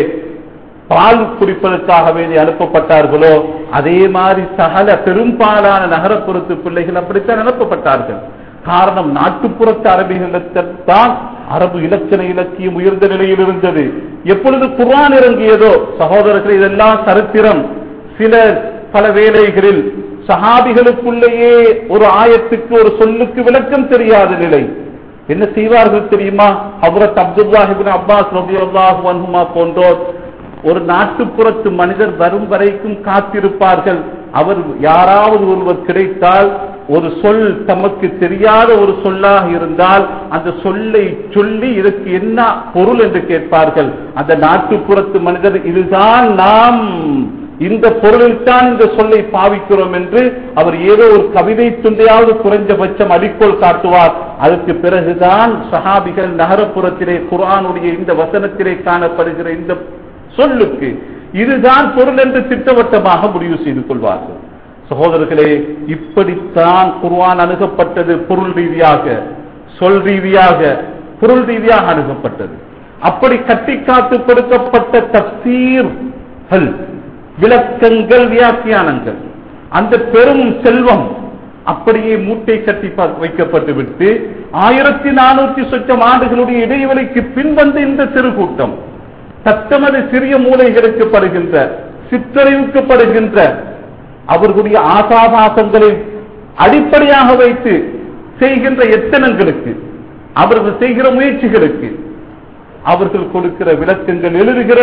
பால் குடிப்பதற்காக வேண்டி அனுப்பப்பட்டார்களோ அதே மாதிரி சகல பெரும்பாலான நகரப்புறத்து பிள்ளைகள் அப்படித்தான் அனுப்பப்பட்டார்கள் காரணம் நாட்டுப்புறத்து அரபிகளிடத்தான் அரபு இலக்கண இலக்கியம் உயர்ந்த நிலையில் இருந்தது எப்பொழுது குர்ஆன் இறங்கியதோ சகோதரர்கள் இதெல்லாம் சரித்திரம் சில பல வேளைகளில் சஹாபிகளுக்குள்ளேயே ஒரு ஆயத்துக்கு ஒரு சொல்லுக்கு விளக்கம் தெரியாத நிலை என்ன செய்வார்கள் தெரியுமா ஹபரத் அப்துல்லாஹிபின் அப்பாஸ் ரபியுல்லாஹு அன்ஹுமா போன்றோர் ஒரு நாட்டுப்புறத்து மனிதர் வரும் வரைக்கும் காத்திருப்பார்கள் அவர் யாராவது ஒருவர் கிடைத்தால் ஒரு சொல் தமக்கு தெரியாத ஒரு சொல்லாக இருந்தால் அந்த சொல்லை சொல்லி இதற்கு என்ன பொருள் என்று கேட்பார்கள் அந்த நாட்டுப்புறத்து மனிதர் இதுதான் நாம் இந்த பொருளில்தான் இந்த சொல்லை பாவிக்கிறோம் என்று அவர் ஏதோ ஒரு கவிதை துண்டையாவது குறைஞ்சபட்சம் அடிக்கோள் காட்டுவார் அதற்கு பிறகுதான் சஹாபிகள் நகரப்புறத்திலே குர்ஆனுடைய இந்த வசனத்திலே காணப்படுகிற இந்த சொல்லுக்கு இதுதான் பொருள் என்று திட்டவட்டமாக முடிவு செய்து கொள்வார்கள் சகோதரர்களே இப்படித்தான் குர்ஆன் அணுகப்பட்டது பொருள் ரீதியாக சொல் ரீதியாக பொருள் ரீதியாக அணுகப்பட்டது அப்படி கட்டி காத்து கொடுக்கப்பட்ட தப்சீர்கள் விளக்கங்கள் வியாக்கியானங்கள் அந்த பெரும் செல்வம் அப்படியே மூட்டை கட்டி பா- வைக்கப்பட்டு விட்டு ஆயிரத்தி நானூற்றி சொச்சம் ஆண்டுகளுடைய இடைவெளிக்கு பின்வந்த இந்த சிறு கூட்டம் தத்தமது சிறிய மூலைகளுக்கு படுகின்ற சித்தறிவுக்கு படுகின்ற அவர்களுடைய ஆசாபாசங்களை அடிப்படையாக வைத்து செய்கின்ற எத்தனங்களுக்கு அவர்கள் செய்கிற முயற்சிகளுக்கு அவர்கள் கொடுக்கிற விளக்கங்கள் எழுதுகிற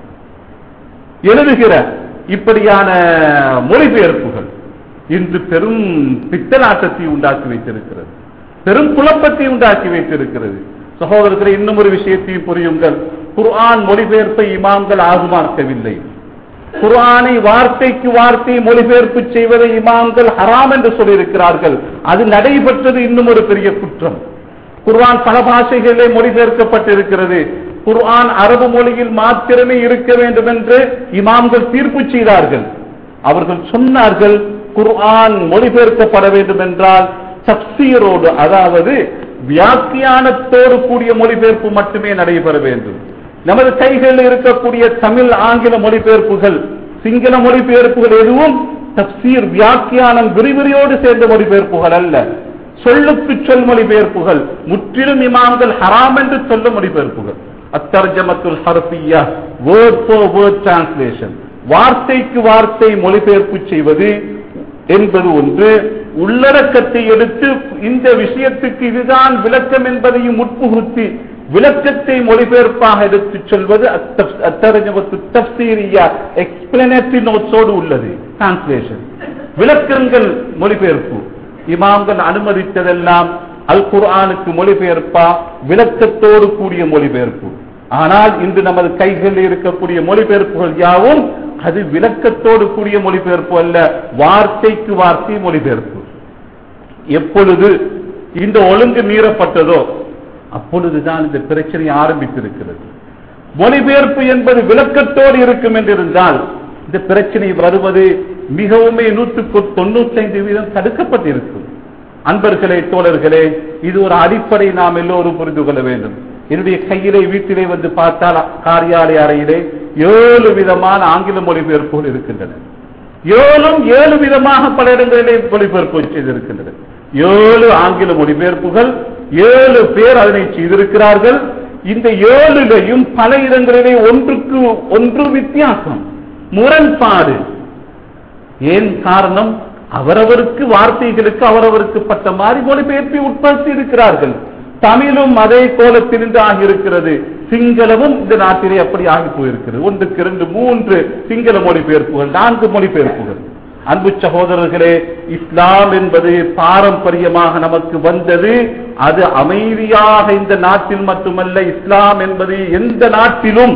எழுதுகிற இப்படியான மொழிபெயர்ப்புகள் இன்று பெரும் பித்தலாட்டத்தை உண்டாக்கி வைத்திருக்கிறது பெரும் குழப்பத்தை உண்டாக்கி வைத்திருக்கிறது சகோதரர்களை இன்னும் ஒரு விஷயத்தையும் புரியுங்கள் குர்ஆன் மொழிபெயர்ப்பை இமாம்கள் ஆகுமாக்கவில்லை குர்ஆனை வார்த்தைக்கு வார்த்தை மொழிபெயர்ப்பு செய்வதை இமாம்கள் ஹராம் என்று சொல்லியிருக்கிறார்கள் அது நடைபெற்றது இன்னும் ஒரு பெரிய குற்றம் குர்ஆன் பல பாஷைகளிலே மொழிபெயர்க்கப்பட்டிருக்கிறது குர்ஆன் அரபு மொழியில் மாத்திரமே இருக்க வேண்டும் என்று இமாம்கள் தீர்ப்பு செய்தார்கள் அவர்கள் சொன்னார்கள் குர்ஆன் மொழிபெயர்க்கப்பட வேண்டும் என்றால் தப்சீரோடு அதாவது வியாக்கியானத்தோடு கூடிய மொழிபெயர்ப்பு மட்டுமே நடைபெற வேண்டும் நமது கைகளில் இருக்கக்கூடிய தமிழ் ஆங்கில மொழிபெயர்ப்புகள் சிங்கள மொழிபெயர்ப்புகள் எதுவும் தப்சீர் வியாக்கியானம் விரிவிரியோடு சேர்ந்த மொழிபெயர்ப்புகள் அல்ல சொல்லுக்கு சொல் மொழிபெயர்ப்புகள் முற்றிலும் இமாம்கள் ஹராம் என்று சொல்லும் மொழிபெயர்ப்புகள் அத்தர்ஜமத்துல் ஹர்பியா வேர்ட் ஃபார் வேர்ட் டிரான்ஸ்லேஷன் வார்த்தைக்கு வார்த்தை மொழிபெயர்ப்பு செய்வது என்பது ஒன்று உள்ளடக்கத்தை எடுத்து இந்த விஷயத்துக்கு இதுதான் விளக்கம் என்பதையும் உட்புகுத்தி விளக்கத்தை மொழிபெயர்ப்பாக எடுத்துச் சொல்வது அத்தரஜமத்து தப்சீரியா எக்ஸ்பிளனேட்டரி நோட்ஸோடு உள்ளது டிரான்ஸ்லேஷன் விளக்கங்கள் மொழிபெயர்ப்பு இமாம்கள் அனுமதித்ததெல்லாம் அல் குர்ஆனுக்கு மொழிபெயர்ப்பா விளக்கத்தோடு கூடிய மொழிபெயர்ப்பு ஆனால் இன்று நமது கைகளில் இருக்கக்கூடிய மொழிபெயர்ப்புகள் யாவும் அது விளக்கத்தோடு கூடிய மொழிபெயர்ப்பு அல்ல வார்த்தைக்கு வார்த்தை மொழிபெயர்ப்பு எப்பொழுது இந்த ஒழுங்கு மீறப்பட்டதோ அப்பொழுதுதான் இந்த பிரச்சனை ஆரம்பித்திருக்கிறது மொழிபெயர்ப்பு என்பது விளக்கத்தோடு இருக்கும் என்றிருந்தால் இந்த பிரச்சனை வருவது மிகவுமே நூற்றுக்கு தொண்ணூத்தைந்து வீதம் தடுக்கப்பட்டிருக்கும் அன்பர்களே தோழர்களே இது ஒரு அடிப்படை நாம் எல்லோரும் புரிந்து கொள்ள வேண்டும் என்னுடைய கையிலே வீட்டிலே வந்து பார்த்தால் காரியாலய அறையிலே ஏழு விதமான ஆங்கில மொழிபெயர்ப்புகள் இருக்கின்றன ஏழும் ஏழு விதமாக பல இடங்களிலே மொழிபெயர்ப்பு செய்திருக்கின்றன ஏழு ஆங்கில மொழிபெயர்ப்புகள் ஏழு பேர் அதனை செய்திருக்கிறார்கள் இந்த ஏழுலையும் பல இடங்களிலே ஒன்றுக்கு ஒன்று வித்தியாசம் முரண்பாடு ஏன் காரணம் அவரவருக்கு வார்த்தைகளுக்கு அவரவருக்கு பட்ட மாதிரி மொழிபெயர்ப்பை உட்படுத்தி இருக்கிறார்கள் தமிழும் அதே கோலத்திலிருந்து ஆகியிருக்கிறது சிங்களமும் இந்த நாட்டிலே அப்படி ஆகி போயிருக்கிறது ஒன்றுக்கு இரண்டு மூன்று சிங்கள மொழிபெயர்ப்புகள் நான்கு மொழிபெயர்ப்புகள் அன்பு சகோதரர்களே இஸ்லாம் என்பது பாரம்பரியமாக நமக்கு வந்தது அது அமைதியாக இந்த நாட்டில் மட்டுமல்ல இஸ்லாம் என்பது எந்த நாட்டிலும்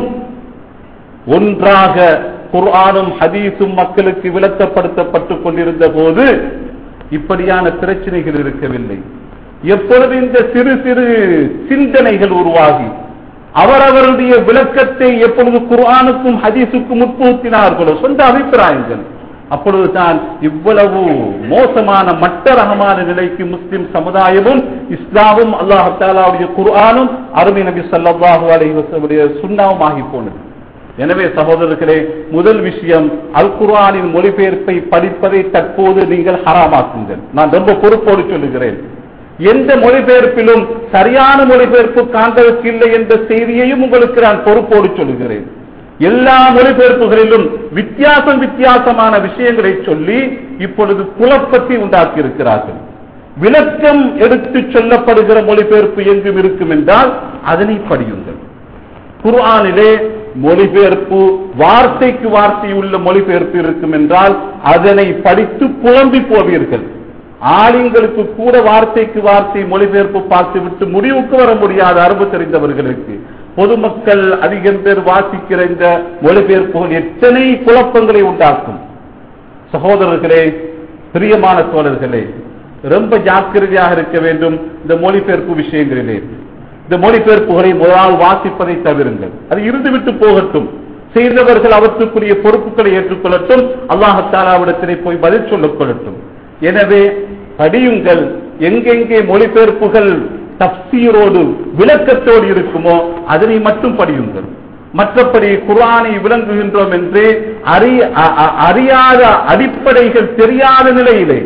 ஒன்றாக குர்ஆனும் ஹதீஸும் மக்களுக்கு விளக்கப்படுத்தப்பட்டுக் கொண்டிருந்த போது இப்படியான பிரச்சனைகள் இருக்கவில்லை எப்பொழுது இந்த சிறு சிறு சிந்தனைகள் உருவாகி அவரவருடைய விளக்கத்தை எப்பொழுது குர்ஆனுக்கும் ஹதீஸுக்கும் உட்புத்தினார்களோ சொந்த அபிப்பிராயங்கள் அப்பொழுதுதான் இவ்வளவு மோசமான மட்ட ரகமான நிலைக்கு முஸ்லிம் சமுதாயமும் இஸ்லாமும் அல்லாஹ் தாலாவுடைய குர்ஆனும் அருமை நபி ஸல்லல்லாஹு அலைஹி வஸல்லம் சுண்ணாவும் ஆகி போனது எனவே சகோதரர்களே முதல் விஷயம் அல் குர்ஆனின் மொழிபெயர்ப்பை படிப்பதை தற்போது நீங்கள் ஹராமாக்குங்கள் நான் ரொம்ப பொறுப்போடு சொல்லுகிறேன் எந்த மொழிபெயர்ப்பிலும் சரியான மொழிபெயர்ப்பு காண்பதற்கு இல்லை என்ற செய்தியையும் உங்களுக்கு நான் பொறுப்போடு சொல்லுகிறேன் எல்லா மொழிபெயர்ப்புகளிலும் வித்தியாசம் வித்தியாசமான விஷயங்களை சொல்லி இப்பொழுது குழப்பத்தை உண்டாக்கி இருக்கிறார்கள் விளக்கம் எடுத்து சொல்லப்படுகிற மொழிபெயர்ப்பு எங்கும் இருக்கும் என்றால் அதனை படியுங்கள் குர்ஆனிலே மொழிபெயர்ப்பு வார்த்தைக்கு வார்த்தை உள்ள மொழிபெயர்ப்பு இருக்கும் என்றால் அதனை படித்து புலம்பி போவீர்கள் ஆளுங்களுக்கு கூட வார்த்தைக்கு வார்த்தை மொழிபெயர்ப்பு பார்த்துவிட்டு முடிவுக்கு வர முடியாத அரபு தெரிந்தவர்களுக்கு பொதுமக்கள் அதிகம் பேர் வாசிக்கிற இந்த மொழிபெயர்ப்புகள் எத்தனை குழப்பங்களை உண்டாக்கும் சகோதரர்களே பிரியமான தோழர்களே ரொம்ப ஜாக்கிரதையாக இருக்க வேண்டும் இந்த மொழிபெயர்ப்பு விஷயங்களிலே இந்த மொழிபெயர்ப்புகளை முதலால் வாசிப்பதை தவிருங்கள் அது இருந்துவிட்டு போகட்டும் செய்தவர்கள் அவற்றுக்குரிய பொறுப்புகளை ஏற்றுக்கொள்ளட்டும் அல்லாஹத்தாலாவிடத்திலே போய் பதில் சொல்லிக் கொள்ளட்டும் எனவே படியுங்கள் எங்கெங்கே மொழிபெயர்ப்புகள் தப்சீரோடு விளக்கத்தோடு இருக்குமோ அதனை மட்டும் படியுங்கள் மற்றபடி குர்ஆனை விளங்குகின்றோம் என்று அறி- அ- அ- அறியாத அடிப்படைகள் தெரியாத நிலையிலே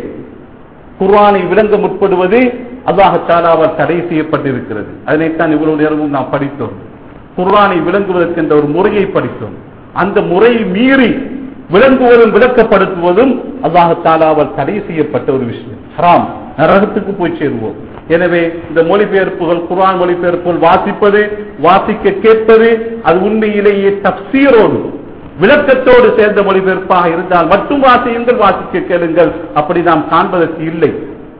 குர்ஆனை விளங்க முற்படுவது அல்லாஹாலாவால் தடை செய்யப்பட்டிருக்கிறது அதனைத்தான் இவ்வளவு நேரமும் நாம் படித்தோம் குர்ஆனை விளங்குவதற்கு என்ற ஒரு முறையை படித்தோம் அந்த முறையை மீறி விளங்குவதும் விளக்கப்படுத்துவதும் அல்லாஹாலாவால் தடை செய்யப்பட்ட ஒரு விஷயம் ஹராம் நரகத்துக்கு போய் சேருவோம் எனவே இந்த மொழிபெயர்ப்புகள் குர்ஆன் மொழிபெயர்ப்புகள் வாசிப்பது வாசிக்க கேட்பது அது உண்மையிலேயே தப்சீரோடு விளக்கத்தோடு சேர்ந்த மொழிபெயர்ப்பாக இருந்தால் மட்டும் வாசியுங்கள் வாசிக்க கேளுங்கள் அப்படி நாம் காண்பதற்கு இல்லை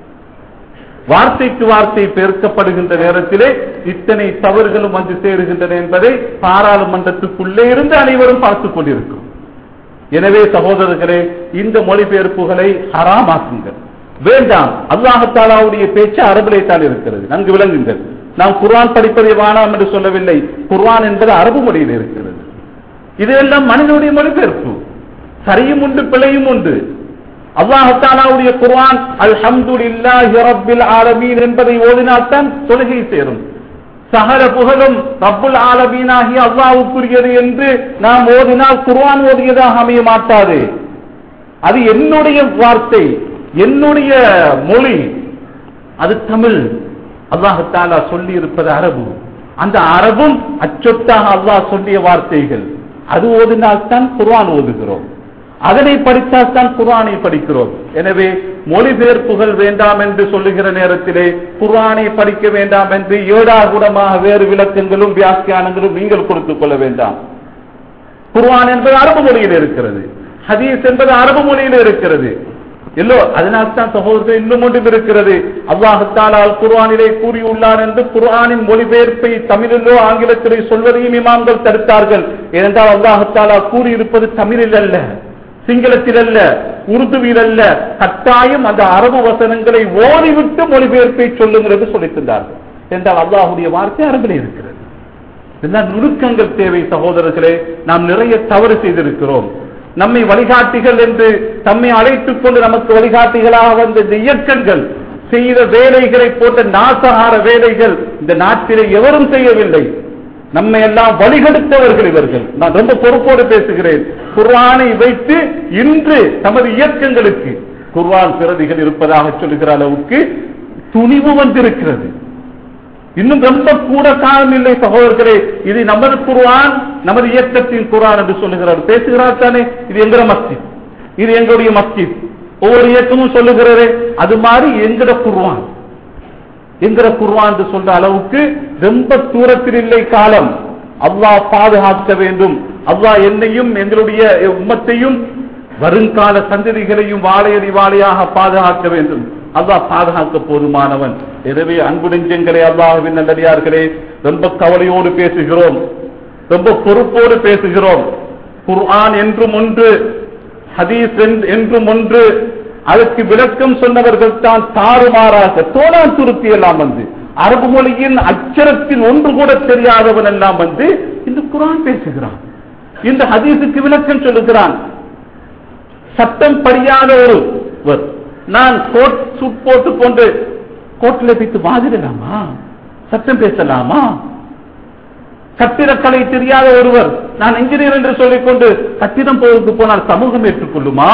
வார்த்தைக்கு வார்த்தை பெருக்கப்படுகின்ற நேரத்திலே இத்தனை தவறுகளும் வந்து சேருகின்றன என்பதை பாராளுமன்றத்துக்குள்ளே இருந்து அனைவரும் பார்த்துக் கொண்டிருக்கும் எனவே சகோதரர்களே இந்த மொழிபெயர்ப்புகளை ஹராமாக்குங்கள் வேண்டாம் அல்லாஹத்தாலாவுடைய பேச்சு அரபிலே தான் இருக்கிறது நன்கு விளங்குங்கள் நாம் குர்ஆன் படிப்பதை வேணாம் என்று சொல்லவில்லை குர்ஆன் என்பது அரபு மொழியில் இருக்கிறது இதெல்லாம் மனிதனுடைய மொழிபெயர்ப்பு சரியும் உண்டு பிழையும் உண்டு அல்லாஹாலாவுடைய குர்ஆன் அல்ஹம்துலில்லாஹி ரப்பில் ஆலமீன் என்பதை ஓதினால்தான் தொழுகை சேரும் சகல புகழும் ரப்புல் ஆலமீனாகி அல்லாஹ்வுக்குரியது என்று நாம் ஓதினால் குர்ஆன் ஓதியதாக அமைய மாட்டாது அது என்னுடைய வார்த்தை என்னுடைய மொழி அது தமிழ் அல்லாஹாலா சொல்லி இருப்பது அரபு அந்த அரபும் அச்சொட்டாக அல்லாஹ் சொல்லிய வார்த்தைகள் அது ஓதினால்தான் குர்ஆன் ஓதுகிறோம் அதனை படித்தால் தான் குர்ஆனை படிக்கிறோம் எனவே மொழிபெயர்ப்புகள் வேண்டாம் என்று சொல்லுகிற நேரத்திலே குர்ஆனை படிக்க வேண்டாம் என்று ஏடாகுடமாக வேறு விளக்கங்களும் வியாக்கியானங்களும் நீங்கள் கொடுத்துக் கொள்ள வேண்டாம் குர்ஆன் என்பது அரபு மொழியில் இருக்கிறது ஹதீஸ் என்பது அரபு மொழியில் இருக்கிறது எல்லோ அதனால்தான் சகோதரர் இன்னும் ஒன்றும் இருக்கிறது அல்லாஹத்தாலால் குர்ஆனிலே கூறியுள்ளார் என்று குர்ஆனின் மொழிபெயர்ப்பை தமிழிலோ ஆங்கிலத்திலே சொல்வதையும் இமாம்கள் தடுத்தார்கள் ஏனென்றால் அல்லாஹத்தாலா கூறியிருப்பது தமிழில் அல்ல சிங்களத்தில் அல்ல உருதுவில் அல்ல கட்டாயம் அந்த அரபு வசனங்களை ஓடிவிட்டு மொழிபெயர்ப்பை சொல்லுங்கள் என்று சொல்லித்தந்தார்கள் என்றால் அல்லாஹுடைய வார்த்தை அரபிலே இருக்கிறது இதெல்லாம் நுணுக்கங்கள் தேவை சகோதரர்களே நாம் நிறைய தவறு செய்திருக்கிறோம் நம்மை வழிகாட்டிகள் என்று தம்மை அழைத்துக் கொண்டு நமக்கு வழிகாட்டிகளாக வந்த இந்த இயக்கங்கள் செய்த வேலைகளை போட்ட நாசகார வேலைகள் இந்த நாட்டிலே எவரும் செய்யவில்லை நம்மை எல்லாம் வழிகெடுத்தவர்கள் இவர்கள் நான் ரொம்ப பொறுப்போடு பேசுகிறேன் குர்ஆனை வைத்து இன்று தமது இயக்கங்களுக்கு குர்ஆன் பிரதிகள் இருப்பதாக சொல்லுகிற அளவுக்கு துணிவு வந்திருக்கிறது இன்னும் ரொம்ப கூட காலம் இல்லை சகோதரர்களே இது நமது குர்ஆன் நமது இயக்கத்தின் குர்ஆன் என்று சொல்லுகிறார் பேசுகிறார் தானே இது எங்கிற மஸ்ஜித் இது எங்களுடைய மஸ்ஜித் ஒவ்வொரு இயக்கமும் சொல்லுகிறதே அது மாதிரி எங்கட குர்ஆன் என்கிற குர்ஆன் என்று சொல்ற அளவுக்கு ரொம்ப தூரத்தில் இல்லை காலம் அல்லாஹ் பாதுகாக்க வேண்டும் அல்லாஹ் என்னையும் எங்களுடைய உம்மத்தையும் வருங்கால சந்ததிகளையும் வாழையடி வாழையாக பாதுகாக்க வேண்டும் அல்லாஹ் பாதுகாக்க போதுமானவன் எனவே அன்பு நெஞ்சங்களே அல்லாஹ்வின் நல்லடியார்களே ரொம்ப கவலையோடு பேசுகிறோம் ரொம்ப பொறுப்போடு பேசுகிறோம் குர்ஆன் என்றும் ஒன்று ஹதீஸ் என்றும் ஒன்று அதற்கு விளக்கம் சொன்னவர்கள் தான் தாறுமாறாக தோடான் துருத்தி எல்லாம் வந்து அரபு மொழியின் அச்சரத்தில் ஒன்று கூட தெரியாதவன் எல்லாம் வந்து இந்த குரான் பேசுகிறான் இந்த ஹதீஸுக்கு விளக்கம் சொல்லுகிறான் சட்டம் படியாத ஒருவர் நான் கோட் சூட் போட்டு கொண்டு கோட்டில் வைத்து வாதிடலாமா சட்டம் பேசலாமா கட்டிடக்கலை தெரியாத ஒருவர் நான் இன்ஜினியர் என்று சொல்லிக்கொண்டு கட்டிடம் போவதற்கு போனால் சமூகம் ஏற்றுக்கொள்ளுமா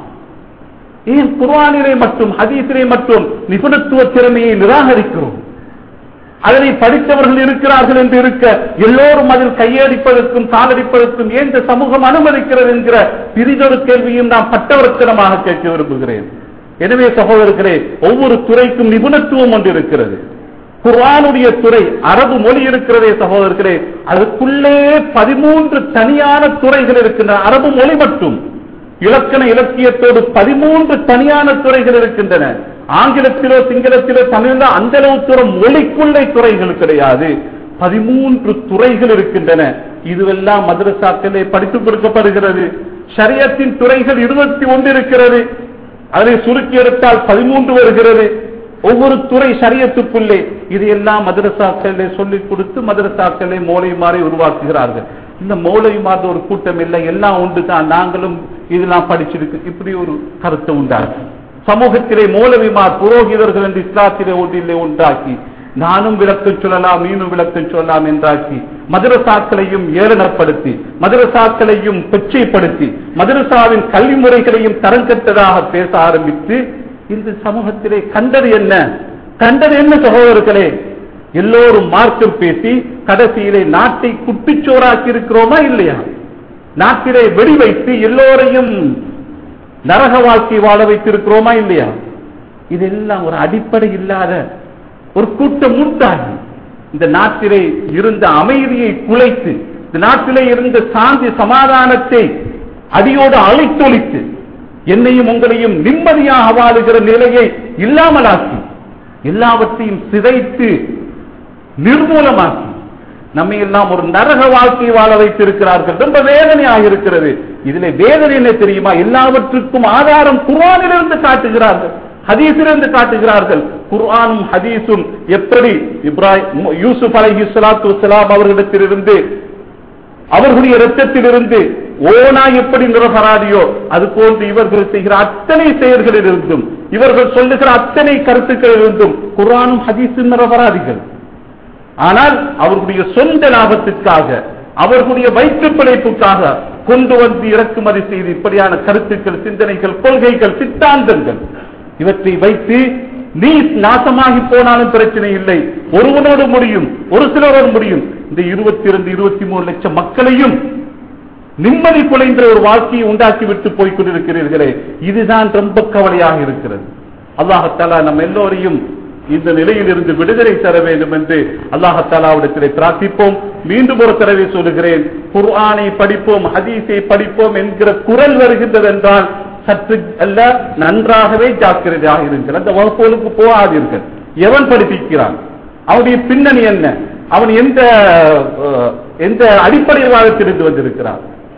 ஏன் குர்ஆனிலே மட்டும் ஹதீஸிலே மட்டும் நிபுணத்துவ திறமையை நிராகரிக்கிறோம் அதனை படித்தவர்கள் இருக்கிறார்கள் என்று இருக்க எல்லோரும் அதில் கையடிப்பதற்கும் காலடிப்பதற்கும் ஏன் இந்த சமூகம் அனுமதிக்கிறது என்கிற பிரிதொரு கேள்வியும் நான் பட்டவர்த்தனமாக கேட்க விரும்புகிறேன் எனவே சகோதரர்களே ஒவ்வொரு துறைக்கும் நிபுணத்துவம் ஒன்று இருக்கிறது குர்ஆனுடைய துறை அரபு மொழி இருக்கிறதே சகோதரர்களே அதுக்குள்ளே பதிமூன்று தனியான துறைகள் இருக்கின்றன அரபு மொழி மட்டும் இலக்கண இலக்கியத்தோடு பதிமூன்று தனியான துறைகள் இருக்கின்றன ஆங்கிலத்திலோ சிங்களத்திலோ தமிழிலோ அந்த அளவு தூரம் மொழிக்குள்ளே துறைகள் கிடையாது பதிமூன்று துறைகள் இருக்கின்றன இதுவெல்லாம் மதரசாக்களே படித்துக் கொடுக்கப்படுகிறது ஷரியத்தின் துறைகள் இருபத்தி ஒன்று இருக்கிறது அதை சுருக்கி எடுத்தால் பதிமூன்று வருகிறது ஒவ்வொரு துறை சரியத்துக்குள்ளே இது எல்லாம் மதரசாக்களே சொல்லிக் கொடுத்து மதரசாக்களே மோளை மாறி உருவாக்குகிறார்கள் இந்த மௌலை மாதிரி ஒரு கூட்டம் இல்லை எல்லாம் உண்டு தான் நாங்களும் இதெல்லாம் படிச்சிருக்கு இப்படி ஒரு கருத்து உண்டாக்கி சமூகத்திலே மௌலவிமார் புரோகிதர்கள் என்று இஸ்லாத்திலே ஒன்றிலே உண்டாக்கி நானும் விளக்கம் சொல்லலாம் நீனும் விளக்கம் சொல்லலாம் என்றாக்கி மதரசாக்களையும் ஏளனப்படுத்தி மதரசாக்களையும் கொச்சைப்படுத்தி மதரசாவின் கல்வி முறைகளையும் தரங்கட்டதாக பேச ஆரம்பித்து இந்த சமூகத்திலே கண்டது என்ன கண்டது என்ன சகோதரர்களே எல்லோரும் மார்க்கம் பேசி கடைசியிலே நாட்டை குட்டிச்சோறாக்கி இருக்கிறோமா இல்லையா நாட்டிலே வெடி வைத்து எல்லோரையும் நரக வாழ்க்கை வாழ வைத்திருக்கிறோமா இல்லையா இதெல்லாம் ஒரு அடிப்படை இல்லாத ஒரு கூட்டம் உண்டாகி இந்த நாட்டிலே இருந்த அமைதியை குலைத்து இந்த நாட்டிலே இருந்த சாந்தி சமாதானத்தை அடியோடு அழைத்தொழித்து என்னையும் உங்களையும் நிம்மதியாக வாழுகிற நிலையை இல்லாமலாக்கி எல்லாவற்றையும் சிதைத்து நிர்மூலமாக்கி நம்மை எல்லாம் ஒரு நரக வாழ்க்கை வாழ வைத்திருக்கிறார்கள் ரொம்ப வேதனையாக இருக்கிறது இதுல வேதனை என்ன தெரியுமா எல்லாவற்றுக்கும் ஆதாரம் குர்ஆனிலிருந்து காட்டுகிறார்கள் ஹதீஸிலிருந்து காட்டுகிறார்கள் குர்ஆனும் ஹதீஸும் எப்படி இப்ராஹிம் யூசுப் அலைஹி ஸலாத்து வஸலாம் அவர்களிடத்திலிருந்து அவர்களுடைய இரத்தத்திலிருந்து ஓனா எப்படி நிரபராதியோ அது போன்று இவர்கள் செய்கிற அத்தனை செயல்களிலிருந்தும் இவர்கள் சொல்லுகிற அத்தனை கருத்துக்களிலிருந்தும் குர்ஆனும் ஹதீஸும் நிரபராதிகள் ஆனால் அவர்களுடைய சொந்த லாபத்திற்காக அவர்களுடைய வயிற்று பிழைப்புக்காக கொண்டு வந்து இறக்குமதி செய்து இப்படியான கருத்துக்கள் சிந்தனைகள் கொள்கைகள் சித்தாந்தங்கள் இவற்றை வைத்து நீ நாசமாகி போனாலும் பிரச்சனை இல்லை ஒருவனோடு முடியும் ஒரு சிலரோடு முடியும் இந்த இருபத்தி இரண்டு இருபத்தி மூணு லட்சம் மக்களையும் நிம்மதி குலைந்த ஒரு வாழ்க்கையை உண்டாக்கி விட்டு போய் கொண்டிருக்கிறீர்களே இதுதான் ரொம்ப கவலையாக இருக்கிறது அல்லாஹத்தாலா நம்ம எல்லோரையும் இந்த நிலையில் இருந்து விடுதலை தர வேண்டும் என்று அல்லாஹத்தாலாவிடத்திலே பிரார்த்திப்போம் மீண்டும் ஒரு தடவை சொல்லுகிறேன் குர்ஆனை படிப்போம் ஹதீஸை படிப்போம் என்கிற குரல் வருகின்றது என்றால் சற்று அல்ல நன்றாகவே ஜாக்கிரதையாக இருங்கள் அந்த வகுப்புகளுக்கு போகாதீர்கள் எவன் படிப்பிக்கிறான் அவனுடைய பின்னணி என்ன அவன் எந்த அஹ், எந்த அடிப்படைவாதத்திலிருந்து வந்திருக்கிறான்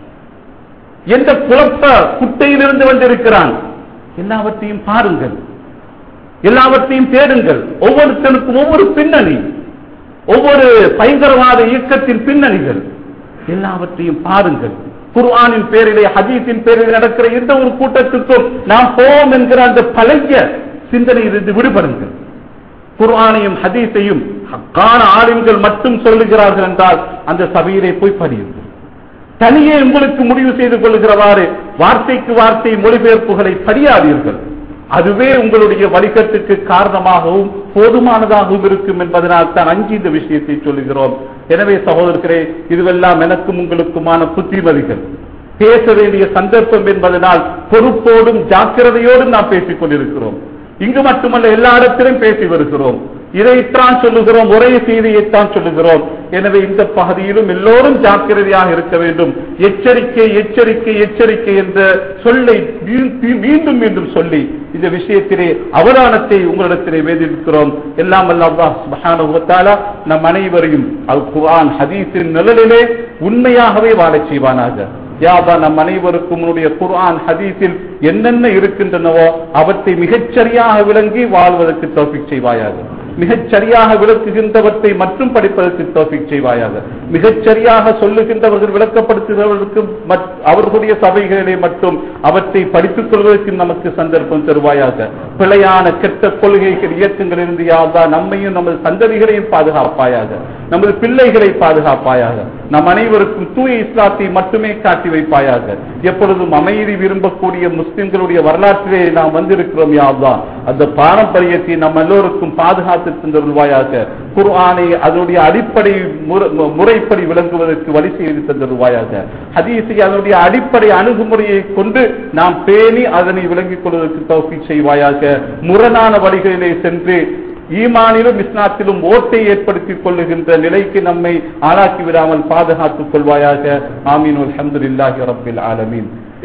எந்த குழப்ப குட்டையிலிருந்து வந்திருக்கிறான் எல்லாவற்றையும் பாருங்கள் எல்லாவற்றையும் தேடுங்கள் ஒவ்வொருத்தனுக்கும் ஒவ்வொரு பின்னணி ஒவ்வொரு பயங்கரவாத இயக்கத்தின் பின்னணிகள் எல்லாவற்றையும் பாருங்கள் குர்ஆனின் பேரிலே ஹதீஸின் பேரில் நடக்கிற எந்த ஒரு கூட்டத்துக்கும் நாம் போவோம் என்கிற அந்த பழைய சிந்தனையிலிருந்து விடுபடுங்கள் குர்ஆனையும் ஹதீஸையும் ஹக்கான ஆளுங்கள் மட்டும் சொல்லுகிறார்கள் என்றால் அந்த சபையிலே போய் படியுங்கள் தனியே உங்களுக்கு முடிவு செய்து கொள்கிறவாறு வார்த்தைக்கு வார்த்தை மொழிபெயர்ப்புகளை படியாதீர்கள் அதுவே உங்களுடைய வழிகட்டுக்கு காரணமாகவும் போதுமானதாகவும் இருக்கும் என்பதனால் தான் அஞ்சு இந்த விஷயத்தை சொல்லுகிறோம் எனவே சகோதரர்களே இதுவெல்லாம் எனக்கும் உங்களுக்குமான புத்திமதிகள் பேச வேண்டிய சந்தர்ப்பம் என்பதனால் பொறுப்போடும் ஜாக்கிரதையோடும் நாம் பேசிக் கொண்டிருக்கிறோம் இங்கு மட்டுமல்ல எல்லா இடத்திலும் பேசி வருகிறோம் இதைத்தான் சொல்லுகிறோம் ஒரே செய்தியைத்தான் சொல்லுகிறோம் எனவே இந்த பகுதியிலும் எல்லோரும் ஜாக்கிரதையாக இருக்க வேண்டும் எச்சரிக்கை எச்சரிக்கை எச்சரிக்கை என்ற சொல்லை மீ- மீ- மீண்டும் மீண்டும் சொல்லி இந்த விஷயத்திலே அவதானத்தை உங்களிடத்திலே வேதிக்கிறோம் எல்லாம் வல்ல அல்லாஹ் சுப்ஹானஹு வ தஆலா நம் அனைவரையும் அல் குர்ஆன் ஹதீஸின் நிழலிலே உண்மையாகவே வாழச் செய்வானாக யாபா நம் அனைவருக்கும் உன்னுடைய குர்ஆன் ஹதீஸில் என்னென்ன இருக்கின்றனவோ அவற்றை மிகச்சரியாக விளங்கி வாழ்வதற்கு தௌஃபீக் செய்வாயாக மிகச் சரியாக விளக்குகின்றவற்றை மற்றும் படிப்பதற்கு தௌஃபீக் செய்வாயாக மிகச் சரியாக சொல்லுகின்றவர்கள் விளக்கப்படுத்துகிறவர்களுக்கு மற்- அவர்களுடைய சபைகளிலே மட்டும் அவற்றை படித்துக் கொள்வதற்கு நமக்கு சந்தர்ப்பம் தருவாயாக பிழையான கெட்ட கொள்கைகள் இயக்கங்களிலிருந்து யாதா நம்மையும் நமது சந்ததிகளையும் பாதுகாப்பாயாக நமது பிள்ளைகளை பாதுகாப்பாயாக நம் அனைவருக்கும் தூய இஸ்லாத்தை மட்டுமே காட்டி வைப்பாயாக எப்பொழுதும் அமைதி விரும்பக்கூடிய முஸ்லிம்களுடைய வரலாற்றிலே நாம் வந்திருக்கிறோம் யாவா அந்த பாரம்பரியத்தை நம் எல்லோருக்கும் பாதுகாத்து தந்தருள்வாயாக குர்ஆனை அதனுடைய அடிப்படை முற- முறைப்படி விளங்குவதற்கு வழி செய்து தந்தருள்வாயாக ஹதீஸை அதனுடைய அடிப்படை அணுகுமுறையை கொண்டு நாம் பேணி அதனை விளங்கிக் கொள்வதற்கு தௌஃபீக் செய்வாயாக முரணான வழிகளிலே சென்று ஈமானிலும் இஸ்லாத்திலும் ஓட்டை ஏற்படுத்திக் கொள்ளுகின்ற நிலைக்கு நம்மை ஆளாக்கி விடாமல் பாதுகாத்துக் கொள்வாயாக ஆமீன் அல்ஹம்துலில்லாஹி ரப்பில் ஆலமீன்